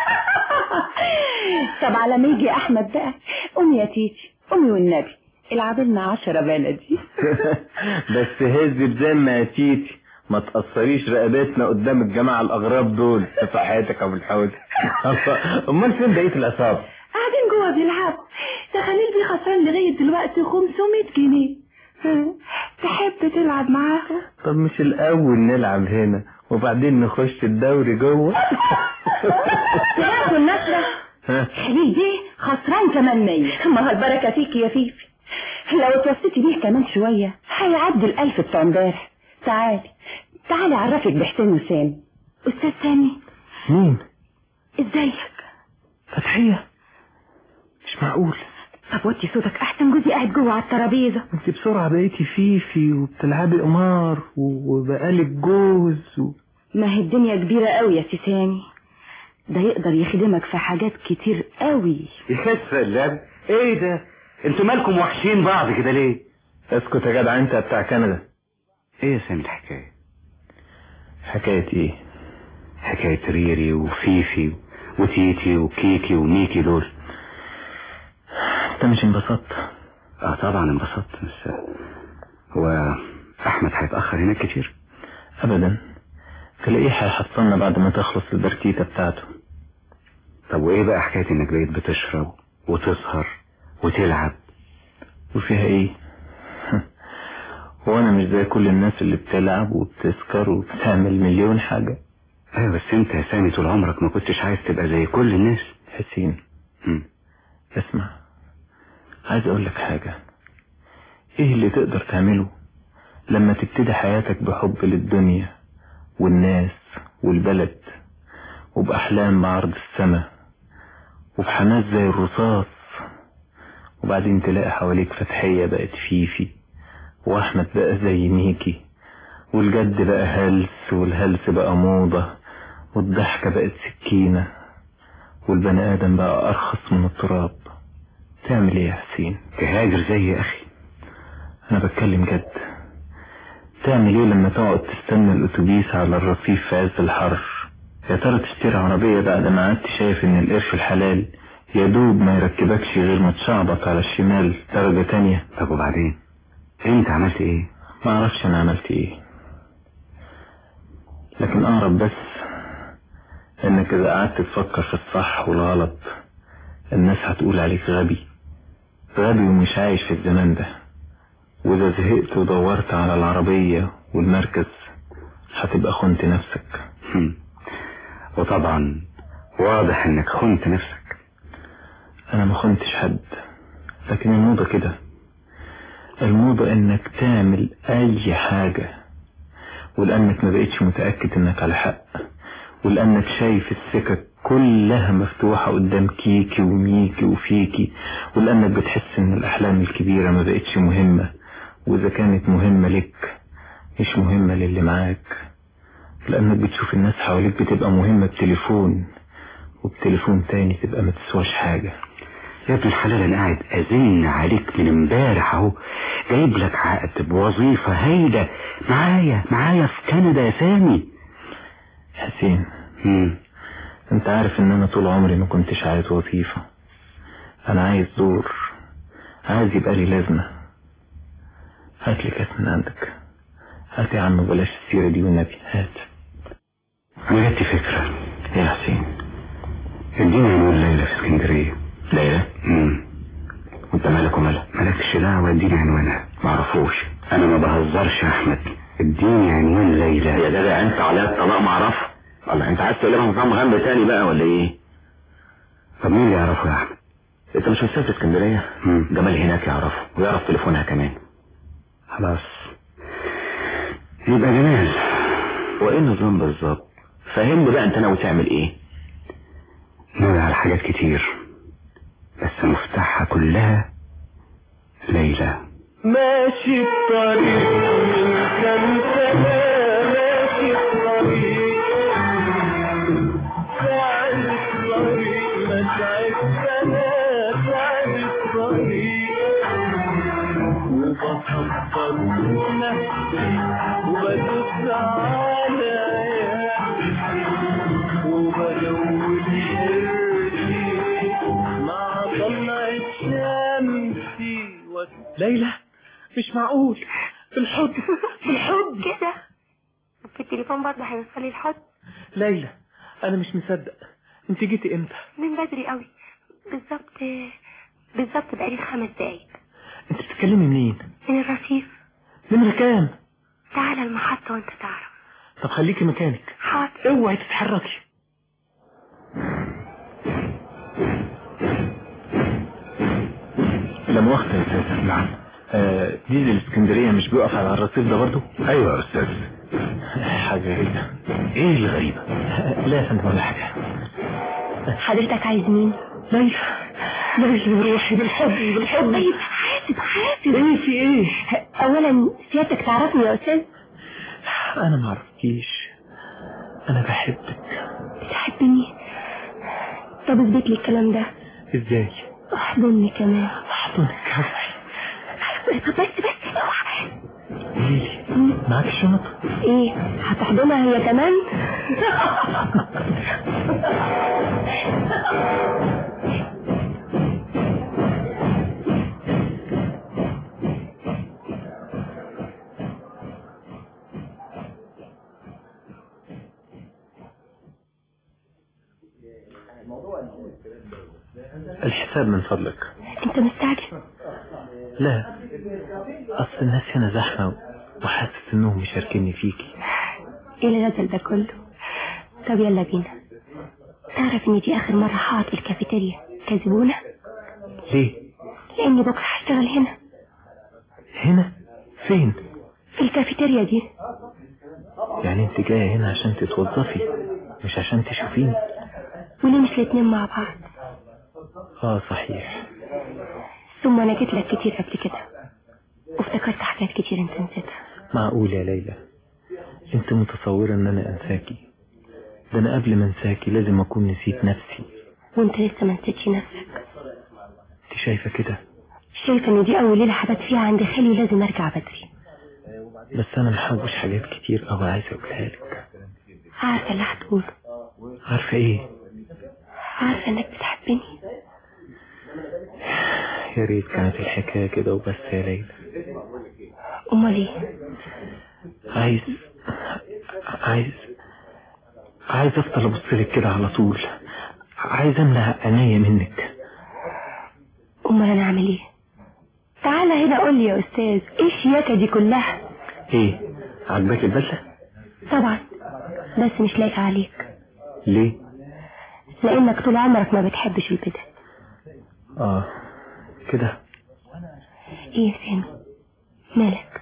طب على ما يجي احمد بقى قومي يا تيتي قومي والنبي العب لنا عشرة بلدي بس هز بذمة يا تيتي ما تقصريش رقبتنا قدام الجماعة الأغراب دول في حياتك يا أبو الحوت أمال فين بقية العصابة؟ قاعدين جوه بيلعبوا ده خليل بيه خسران لغاية دلوقتي 500 جنيه ها، تحب تلعب معاهم طب مش الأول نلعب هنا وبعدين نخش الدوري جوه تاكل نسرة ها خليل بيه خسران كمان مية ما هو البركة فيكي يا فيفي لو اتوسطي بيه كمان شوية هيعدي الألف بتوع امبارح تعالي تعالي أعرفك بحسين وسامي أستاذ سامي مين؟ ازيك فتحية مش معقول طب وطي صوتك أحسن جوزي قاعد جوه على الترابيزة انت بسرعة بقيتي فيفي وبتلعبي قمار و- وبقالك جوز و... ما هي الدنيا كبيرة قوي يا سي سامي ده يقدر يخدمك في حاجات كتير قوي يا سلام ايه ده انتوا مالكم وحشين بعض كده ليه اسكت يا جدع انت بتاع كندا ايه يا سامي الحكاية حكاية ايه حكاية ريري وفيفي وتيتي وكيكي وميكي دول انت مش انبسطت اه طبعا انبسطت بس هو احمد هيتأخر هناك كتير ابدا تلاقيه هيحصلنا بعد ما تخلص البرتيتة بتاعته طب وايه بقى حكاية انك بقيت بتشرب وتسهر وتلعب وفيها ايه وانا مش زي كل الناس اللي بتلعب وبتسكر وبتعمل مليون حاجة ايوه بس انت يا سامي طول عمرك ما كنتش عايز تبقى زي كل الناس حسين مم. اسمع عايز اقول لك حاجة ايه اللي تقدر تعمله لما تبتدي حياتك بحب للدنيا والناس والبلد وبأحلام بعرض السماء وبحماس زي الرصاص وبعدين تلاقي حواليك فتحية بقت فيفي وأحمد بقى زي ميكي والجد بقى هلس والهلس بقى موضة والضحكة بقت سكينة والبني آدم بقى أرخص من التراب تعمل ايه يا حسين تهاجر زي يا اخي أنا بتكلم جد تعمل ايه لما تقعد تستنى الأتوبيس على الرصيف في عز الحر يا ترى تشتري عربية بعد ما قعدت شايف إن القرش الحلال يا دوب ما يركبكش غير ما تشعبط على الشمال درجة تانية طب وبعدين انت عملت ايه ما اعرفش انا عملت ايه لكن اعرف بس انك اذا قعدت تفكر في الصح والغلط الناس هتقول عليك غبي غبي ومش عايش في الزمان ده واذا زهقت ودورت على العربية والمركز هتبقى خنت نفسك هم. وطبعا واضح انك خنت نفسك انا ما خنتش حد لكن الموضة كده الموضة انك تعمل اي حاجة ولانك ما بقتش متأكد انك على حق ولانك شايف السكك كلها مفتوحة قدام كيكي وميكي وفيكي ولانك بتحس ان الاحلام الكبيرة ما بقتش مهمة واذا كانت مهمة لك مش مهمة للي معاك لانك بتشوف الناس حواليك بتبقى مهمة بتليفون وبتليفون تاني تبقى ما تسواش حاجة يا ابن الحلال انا قاعد ازن عليك من امبارح اهو جايب لك عقد بوظيفة هايلة معايا معايا في كندا يا سامي حسين مم. انت عارف ان انا طول عمري ما كنتش عايز وظيفة انا عايز دور عايز يبقى لي لازمة هات لي كاس من عندك هات يا عم بلاش السيرة دي والنبي هات انا جاتي فكرة يا حسين اديني عنوان ليلى في اسكندرية ليلى امم وانت مالك ومالها مالكش دعوة اديني عنوانها معرفوش انا ما بهزرش يا احمد اديني عنوان ليلى يا جدع انت عليها الطلاق معرفه والله انت عايز تقلبها نظام غم تاني بقى ولا ايه طب مين اللي يعرفه يا احمد انت مش مسافر اسكندريه مم. جمال هناك يعرفه ويعرف تليفونها كمان خلاص يبقى جمال وايه النظام بالظبط فهمني بقى انت ناوي تعمل ايه ناوي على حاجات كتير بس مفتاحها كلها ليلى ماشي الطريق من كام سنة ماشي الطريق تعب الطريق ما تعب سنة تعب الطريق وبخبط نفسي وبدوس على وبلون حرتي مع طلعة شمسي ليلى مش معقول في الحضن في الحضن كده في التليفون برضه هيوصل لي الحضن ليلى انا مش مصدق انت جيتي امتى من بدري قوي بالظبط بالظبط بقالي خمس دقايق انت بتتكلمي منين من الرصيف من مكان تعالى المحطة وانت تعرف طب خليكي مكانك حاضر اوعي تتحركي لا مؤاخذة يا استاذ نعم آه ديزل الاسكندرية مش بيقف على الرصيف ده برضه؟ ايوه يا استاذ حاجة غريبة ايه الغريبة لا يا فندم ولا حاجة حضرتك عايز مين ليلى ليلى روحي بالحب بالحب طيب حاسب حاسب ايه في ايه اولا سيادتك تعرفني يا استاذ انا ما اعرفكيش انا بحبك بتحبني طب اثبت لي الكلام ده ازاي احضني كمان احضنك روحي طب بس بس اوعى قوليلي معاك الشنط ايه هتحضنها هي كمان الحساب من فضلك انت مستعجل لا اصل الناس هنا زحمة وحاسس انهم مشاركيني فيكي ايه الغزل ده كله طب يلا بينا تعرف ان دي اخر مرة هقعد في الكافيتيريا كزبونة ليه لاني بكرة هشتغل هنا هنا فين في الكافيتيريا دي يعني انت جاية هنا عشان تتوظفي مش عشان تشوفيني وليه مش الاتنين مع بعض اه صحيح ثم انا جيت لك كتير قبل كده وافتكرت حاجات كتير انت نسيتها معقول يا ليلى انت متصورة ان انا انساكي ده انا قبل ما انساكي لازم اكون نسيت نفسي وانت لسه ما نسيتش نفسك انت شايفة كده شايفه ان دي اول ليله هبات فيها عند خالي لازم ارجع بدري بس انا محوش حاجات كتير قوي عايز اقولها لك عارفه اللي هتقوله عارفة ايه عارفه انك بتحبني يا ريت كانت الحكاية كده وبس يا ليلى امال ايه عايز عايز عايز افضل ابص لك كده على طول عايز املى عينيا منك امال انا اعمل ايه تعالى هنا قول لي يا استاذ ايه الشياكه دي كلها ايه عجبك البدلة طبعا بس مش لايقه عليك ليه لانك طول عمرك ما بتحبش البدل اه كده ايه يا سامي مالك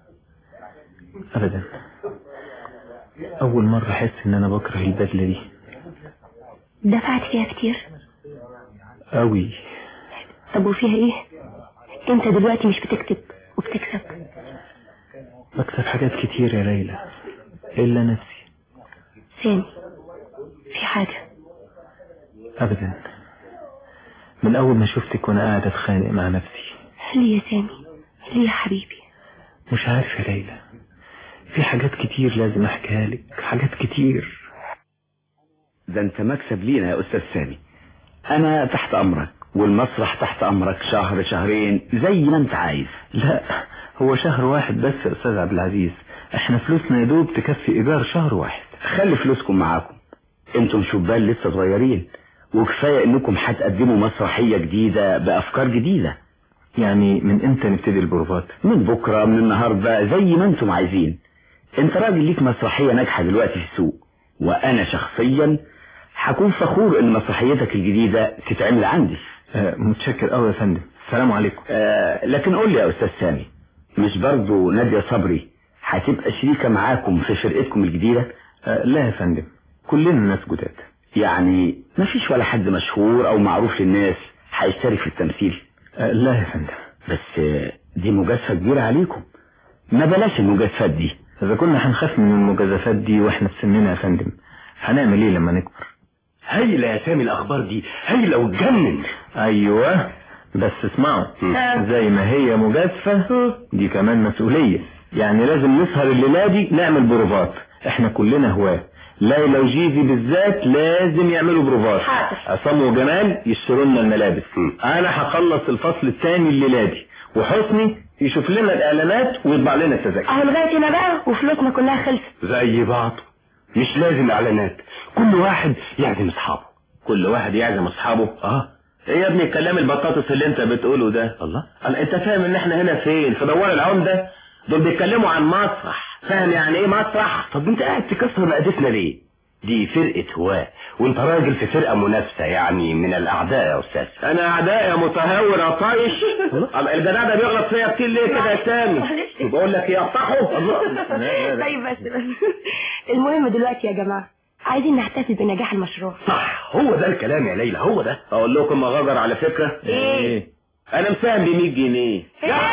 ابدا اول مرة احس ان انا بكره البدلة دي دفعت فيها كتير قوي طب وفيها ايه انت دلوقتي مش بتكتب وبتكسب بكسب حاجات كتير يا ليلى الا نفسي سامي في حاجة ابدا من اول ما شفتك وانا قاعد اتخانق مع نفسي ليه يا سامي ليه يا حبيبي مش عارف يا ليلى في حاجات كتير لازم احكيها لك حاجات كتير ده انت مكسب لينا يا استاذ سامي انا تحت امرك والمسرح تحت امرك شهر شهرين زي ما انت عايز لا هو شهر واحد بس يا استاذ عبد العزيز احنا فلوسنا يا دوب تكفي ايجار شهر واحد خلي فلوسكم معاكم انتم شبان لسه صغيرين وكفاية انكم هتقدموا مسرحية جديدة بافكار جديدة يعني من امتى نبتدي البروفات من بكرة من النهاردة زي ما انتم عايزين انت راجل ليك مسرحية ناجحة دلوقتي في السوق وانا شخصيا هكون فخور ان مسرحيتك الجديدة تتعمل عندي آه متشكر قوي يا فندم السلام عليكم آه لكن قول لي يا استاذ سامي مش برضو نادية صبري هتبقى شريكة معاكم في فرقتكم الجديدة آه لا يا فندم كلنا ناس جداد يعني مفيش ولا حد مشهور او معروف للناس هيشترك في التمثيل آه لا يا فندم بس آه دي مجازفة كبيرة عليكم ما بلاش المجازفات دي اذا كنا هنخاف من المجازفات دي واحنا في سننا يا فندم هنعمل ايه لما نكبر هايلة يا سامي الاخبار دي هايلة وتجنن ايوه بس اسمعوا زي ما هي مجازفة دي كمان مسؤولية يعني لازم نسهر الليلة دي نعمل بروفات احنا كلنا هواه ليلى وجيزي بالذات لازم يعملوا بروفات عصام وجمال يشتروا لنا الملابس انا هخلص الفصل الثاني الليلة دي وحسني يشوف لنا الاعلانات ويطبع لنا التذاكر اهو لغايه هنا بقى وفلوسنا كلها خلصت زي بعض مش لازم اعلانات كل واحد يعزم اصحابه كل واحد يعزم اصحابه اه ايه يا ابني الكلام البطاطس اللي انت بتقوله ده الله الله انت فاهم ان احنا هنا فين في دوار العمده دول بيتكلموا عن مسرح فاهم يعني ايه مسرح طب انت قاعد تكسر مقادسنا ليه دي فرقة هواة وانت راجل في فرقة منافسة يعني من الاعداء يا استاذ انا اعداء يا متهور يا طايش الجدع ده بيغلط فيا كتير ليه كده يا سامي بقول لك ايه افتحه طيب بس بس المهم دلوقتي يا جماعه عايزين نحتفل بنجاح المشروع صح هو ده الكلام يا ليلى هو ده اقول لكم يا غجر على فكره ايه انا مساهم ب 100 جنيه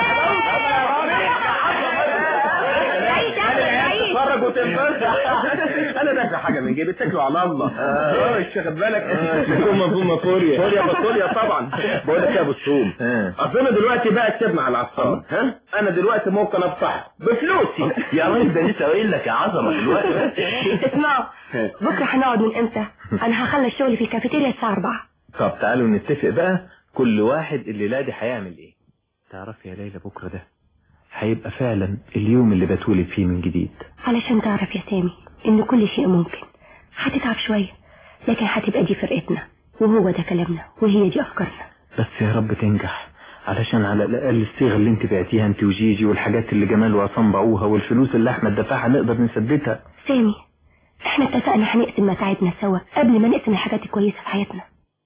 تتفرج وتنبسط انا دافع حاجه من جيبي اتكلوا على الله اه مش واخد بالك مفهوم مفهوم فوريا فوريا فوريا طبعا بقول لك يا ابو السوم اصل انا دلوقتي بقى كتبنا على العصام ها انا دلوقتي ممكن افتحه بفلوسي يا راجل ده لسه قايل لك يا عظمه دلوقتي اسمعوا بكره هنقعد من امتى انا هخلص شغلي في الكافيتيريا الساعه 4 طب تعالوا نتفق بقى كل واحد الليله دي هيعمل ايه تعرف يا ليلى بكره ده هيبقى فعلا اليوم اللي بتولد فيه من جديد علشان تعرف يا سامي ان كل شيء ممكن هتتعب شويه لكن هتبقى دي فرقتنا وهو ده كلامنا وهي دي افكارنا بس يا رب تنجح علشان على الاقل الصيغه اللي انت بعتيها انت وجيجي والحاجات اللي جمال وعصام باعوها والفلوس اللي احمد دفعها نقدر نسددها سامي احنا اتفقنا هنقسم متاعبنا سوا قبل ما نقسم الحاجات الكويسه في حياتنا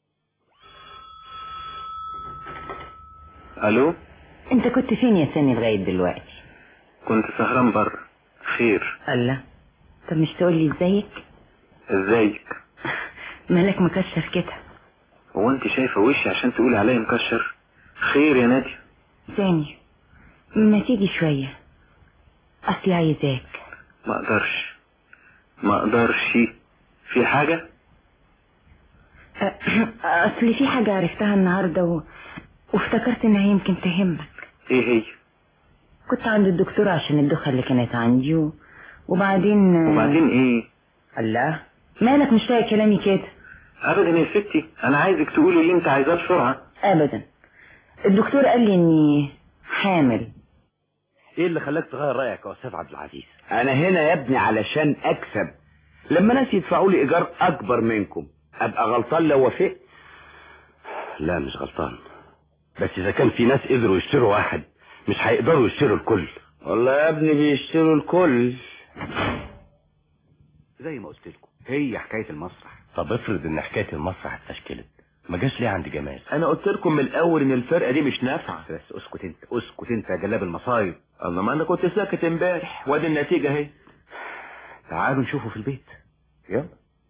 الو انت كنت فين يا سامي لغايه دلوقتي كنت سهران بره خير الله طب مش تقول لي ازيك ازيك مالك مكشر كده هو انت شايفه وشي عشان تقولي عليا مكشر خير يا نادي سامي ما تيجي شويه اصلي عايزاك ما اقدرش ما اقدرش في حاجه اصل في حاجه عرفتها النهارده و... وافتكرت انها يمكن تهمك ايه هي كنت عند الدكتور عشان الدخة اللي كانت عندي و... وبعدين وبعدين ايه الله مالك مش لاقي كلامي كده ابدا يا ستي انا عايزك تقولي اللي انت عايزاه بسرعه ابدا الدكتور قال لي اني حامل ايه اللي خلاك تغير رايك يا استاذ عبد العزيز انا هنا يا ابني علشان اكسب لما ناس يدفعوا لي ايجار اكبر منكم ابقى غلطان لو وافقت لا مش غلطان بس اذا كان في ناس قدروا يشتروا واحد مش هيقدروا يشتروا الكل والله يا ابني بيشتروا الكل زي ما قلت لكم هي حكايه المسرح طب افرض ان حكايه المسرح اتفشكلت ما جاش ليه عند جمال انا قلت لكم من الاول ان الفرقه دي مش نافعه بس اسكت انت اسكت انت يا جلاب المصايب الله ما انا كنت ساكت امبارح وادي النتيجه اهي تعالوا نشوفه في البيت يلا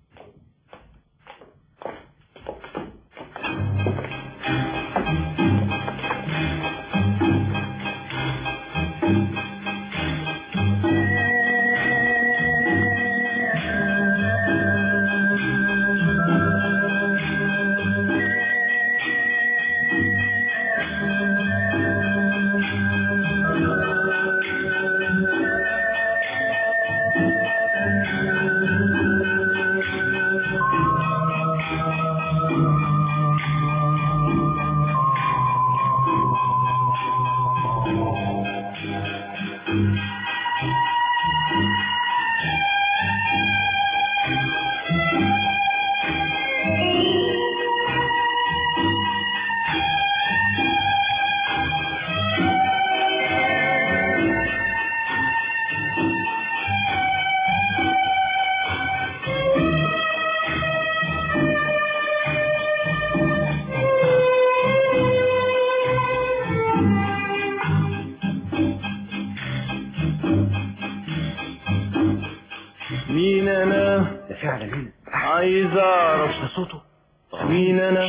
مين انا ده فعلا هنا عايز اعرف ده صوته مين انا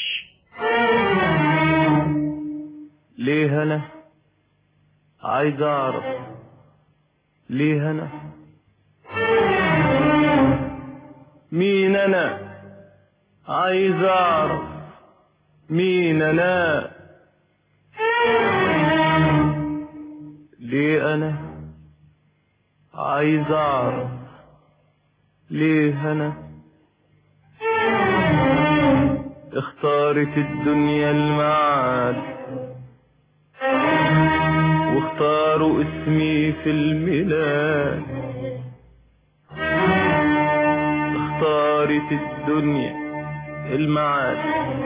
ليه انا عايز اعرف ليه انا مين انا عايز اعرف مين انا ليه انا عايز اعرف ليه انا اختارت الدنيا المعاد واختاروا اسمي في الميلاد اختارت الدنيا المعاد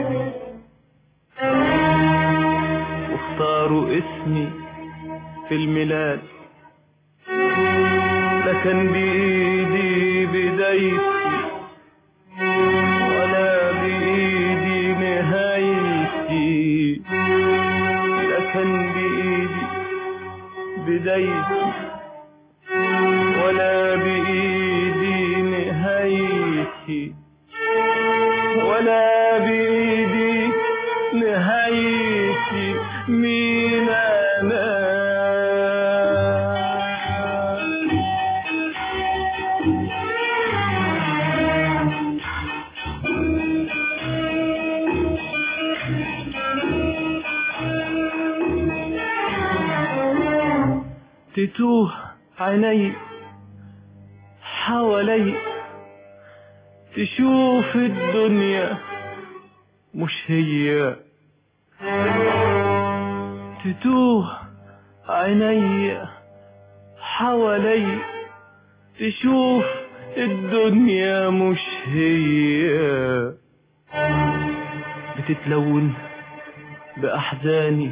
واختاروا اسمي في الميلاد لا كان بإيدي بدايتي ولا بإيدي نهايتي لا كان بإيدي بدايتي ولا بإيدي نهايتي ولا بإيدي نهايتي مين أنا تتوه عيني حوالي تشوف الدنيا مش هي تتوه عيني حوالي تشوف الدنيا مش هي بتتلون بأحزاني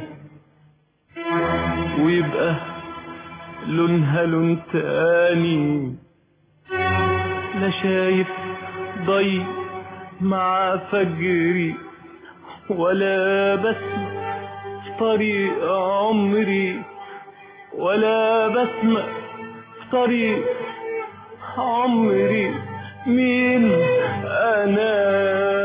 ويبقى لونها لون تاني لا شايف ضي مع فجري ولا بسمع في طريق عمري ولا بسمع في طريق عمري مين انا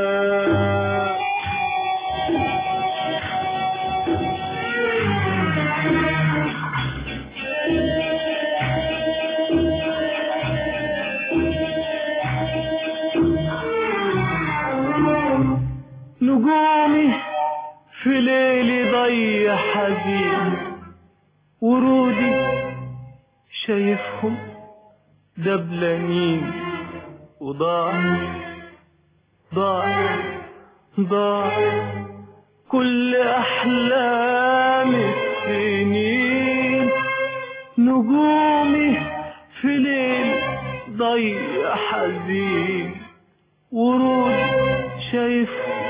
نجومي في ليلي ضي حزين ورودي شايفهم دبلانين وضاع ضاع ضاع كل أحلام السنين نجومي في ليل ضي حزين ورود شايف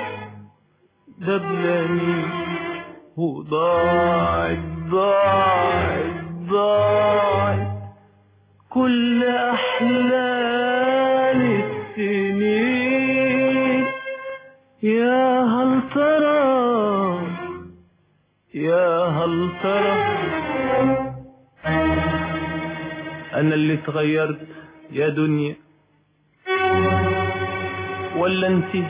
دبلاني وضاعت ضاعت ضاعت كل أحلام السنين يا هل ترى يا هل ترى أنا اللي اتغيرت يا دنيا ولا انت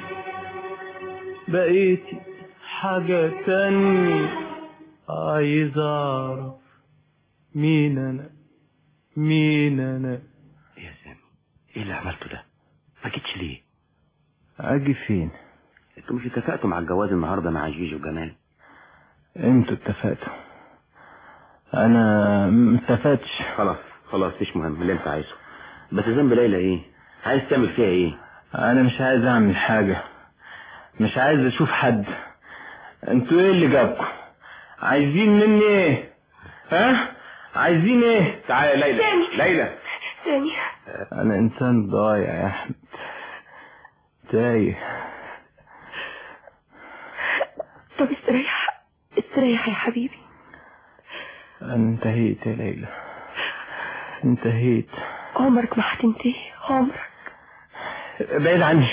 بقيتي حاجة تانية عايز اعرف مين انا مين انا يا سامي ايه اللي عملته ده ما جيتش ليه اجي فين انتوا مش اتفقتوا مع الجواز النهارده مع جيجي وجمال انتوا اتفقتوا انا متفقتش خلاص خلاص مش مهم اللي انت عايزه بس ذنب ليلى ايه عايز تعمل فيها ايه انا مش عايز اعمل حاجة مش عايز اشوف حد انتوا ايه اللي جابكم عايزين مني ايه ها عايزين ايه تعالى يا ليلى ليلى تاني انا انسان ضايع يا احمد تايه طب استريح استريح يا حبيبي انا انتهيت يا ليلى انتهيت عمرك ما هتنتهي عمرك بعيد عني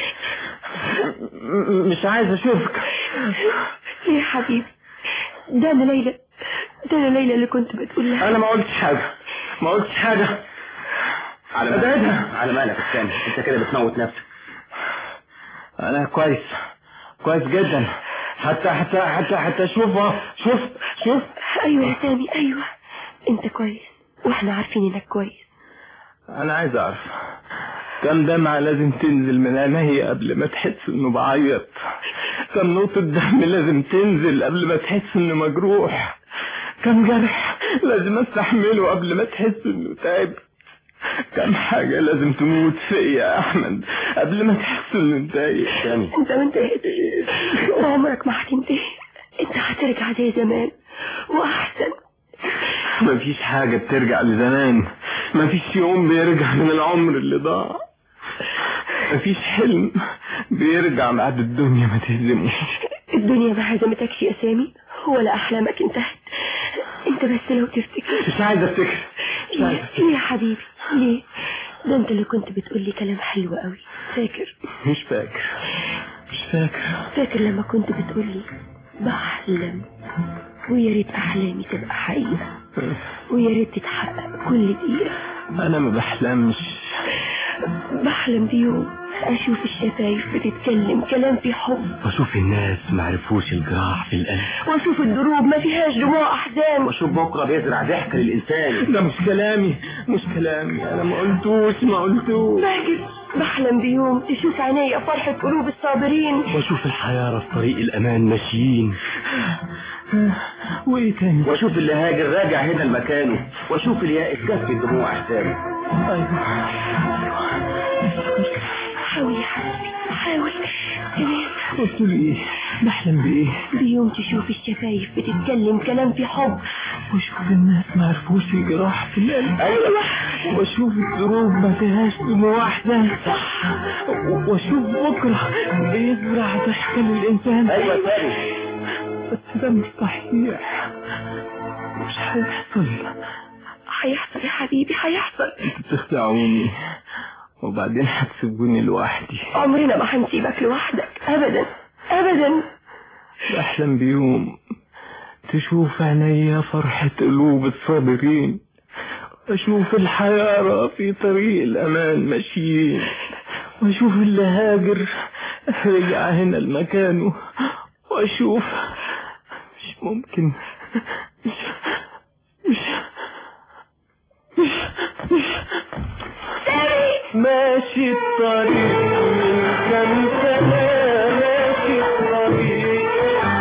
م- مش عايز اشوفك ليه يا حبيبي ده انا ليلى ده انا ليلى اللي كنت بتقول لها انا ما قلتش حاجة ما قلتش حاجة على مالك على مالك يا سامي انت كده بتموت نفسك انا كويس كويس جدا حتى حتى حتى حتى شوف أهو، شوف شوف ايوه يا سامي ايوه انت كويس واحنا عارفين انك كويس انا عايز اعرف كم دمعة لازم تنزل من عيني قبل ما تحس انه بعيط كم نقطة دم لازم تنزل قبل ما تحس انه مجروح كم جرح لازم استحمله قبل ما تحس انه تعب كم حاجة لازم تموت فيا يا احمد قبل ما تحس انه انتهي سامي انت ما انتهيتش وعمرك ما هتنتهي انت هترجع زي زمان واحسن مفيش حاجة بترجع لزمان مفيش يوم بيرجع من العمر اللي ضاع مفيش حلم بيرجع بعد الدنيا ما تهزمه الدنيا ما هزمتكش يا سامي ولا أحلامك انتهت انت بس لو تفتكر مش عايز افتكر مش عايز ليه ليه يا حبيبي ليه ده انت اللي كنت بتقول لي كلام حلو قوي فاكر مش فاكر مش فاكر فاكر لما كنت بتقول لي بحلم ويا ريت احلامي تبقى حقيقه ويا ريت تتحقق كل دقيقه انا ما بحلمش بحلم بيوم اشوف الشفايف بتتكلم كلام في حب واشوف الناس ما عرفوش الجراح في القلب واشوف الدروب ما فيهاش دموع احزان واشوف بكره بيزرع ضحك للانسان ده مش كلامي مش كلامي انا ما قلتوش ما قلتوش فاكر بحلم بيوم تشوف عينيا فرحة قلوب الصابرين واشوف الحيارة في طريق الامان ماشيين وايه تاني واشوف اللي هاجر راجع هنا لمكانه واشوف اليائس كف الدموع احزانه حاول يا حبيبي حاول تمام قلت لي ايه بحلم بايه بيوم تشوف الشفايف بتتكلم كلام في حب واشوف الناس ما عرفوش الجراح في القلب ايوه واشوف الدروب ما فيهاش دموع احزان صح واشوف بكره بيزرع ضحكه للانسان ايوه تاني بس ده مستحيل مش هيحصل هيحصل يا حبيبي هيحصل انتوا بتخدعوني وبعدين هتسيبوني لوحدي عمرنا ما هنسيبك لوحدك ابدا ابدا بحلم بيوم تشوف عينيا فرحة قلوب الصابرين واشوف الحيارة في طريق الامان ماشيين واشوف اللي هاجر رجع هنا لمكانه واشوف مش ممكن مش مش مش, مش ماشي الطريق من كم سنة ماشي الطريق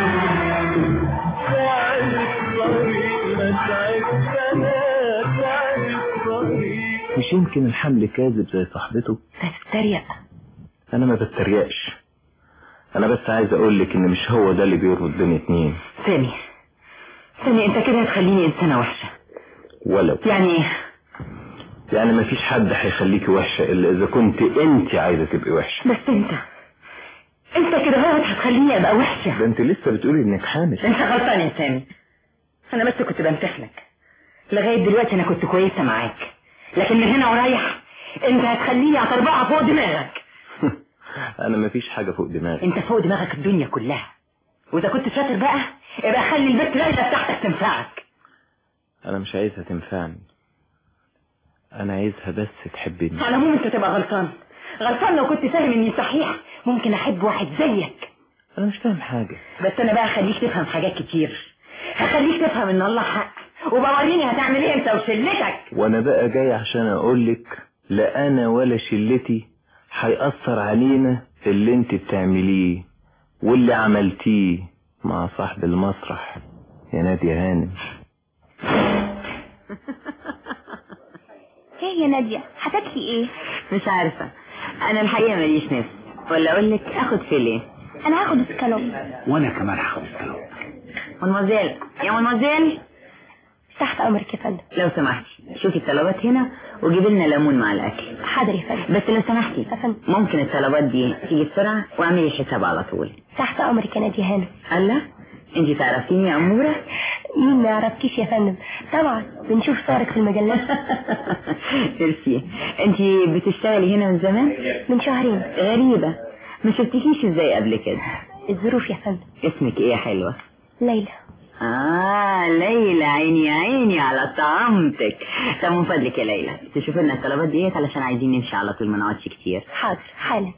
تعب الطريق ما تعب سنة تعب الطريق مش يمكن الحمل كاذب زي صاحبته تتريق انا ما بتريقش انا بس عايز اقول لك ان مش هو ده اللي بيربط بين اتنين سامي سامي انت كده هتخليني انسانة وحشة ولو يعني ايه يعني ما فيش حد هيخليكي وحشة الا اذا كنت انت عايزة تبقي وحشة بس انت انت كده هو هتخليني ابقى وحشة ده انت لسه بتقولي انك حامل انت غلطان يا سامي انا بس كنت بمتحنك لغاية دلوقتي انا كنت كويسة معاك لكن من هنا ورايح انت هتخليني اطربقها فوق دماغك انا ما فيش حاجة فوق دماغي انت فوق دماغك الدنيا كلها واذا كنت شاطر بقى يبقى خلي البيت ليلى بتاعتك تنفعك انا مش عايزها تنفعني انا عايزها بس تحبني على العموم انت تبقى غلطان غلطان لو كنت فاهم اني صحيح ممكن احب واحد زيك انا مش فاهم حاجة بس انا بقى هخليك تفهم حاجات كتير هخليك تفهم ان الله حق وبوريني هتعمل ايه انت وشلتك وانا بقى جاي عشان اقولك لا انا ولا شلتي هيأثر علينا اللي انت بتعمليه واللي عملتيه مع صاحب المسرح يا نادية هانم ايه يا نادية هتاكلي ايه مش عارفة انا الحقيقة ماليش نفس ولا اقول لك اخد فيليه انا هاخد السكالوب وانا كمان هاخد السكالوب منموزيل يا منموزيل تحت امرك يا فندم لو سمحتي شوفي الطلبات هنا وجيبي لنا ليمون مع الاكل حاضر يا فندم بس لو سمحتي ممكن الطلبات دي تيجي بسرعة واعملي الحساب على طول تحت امرك يا نادية هانم الله انت تعرفيني يا امورة مين ما يعرفكيش يا فندم طبعا بنشوف صورك في المجلات ميرسي انت بتشتغلي هنا من زمان من شهرين غريبة ما شفتكيش ازاي قبل كده الظروف يا فندم اسمك ايه يا حلوة ليلى آه ليلى عيني يا عيني على طعمتك طب من فضلك يا ليلى تشوف لنا الطلبات ديت علشان عايزين نمشي على طول ما نقعدش كتير حاضر حالا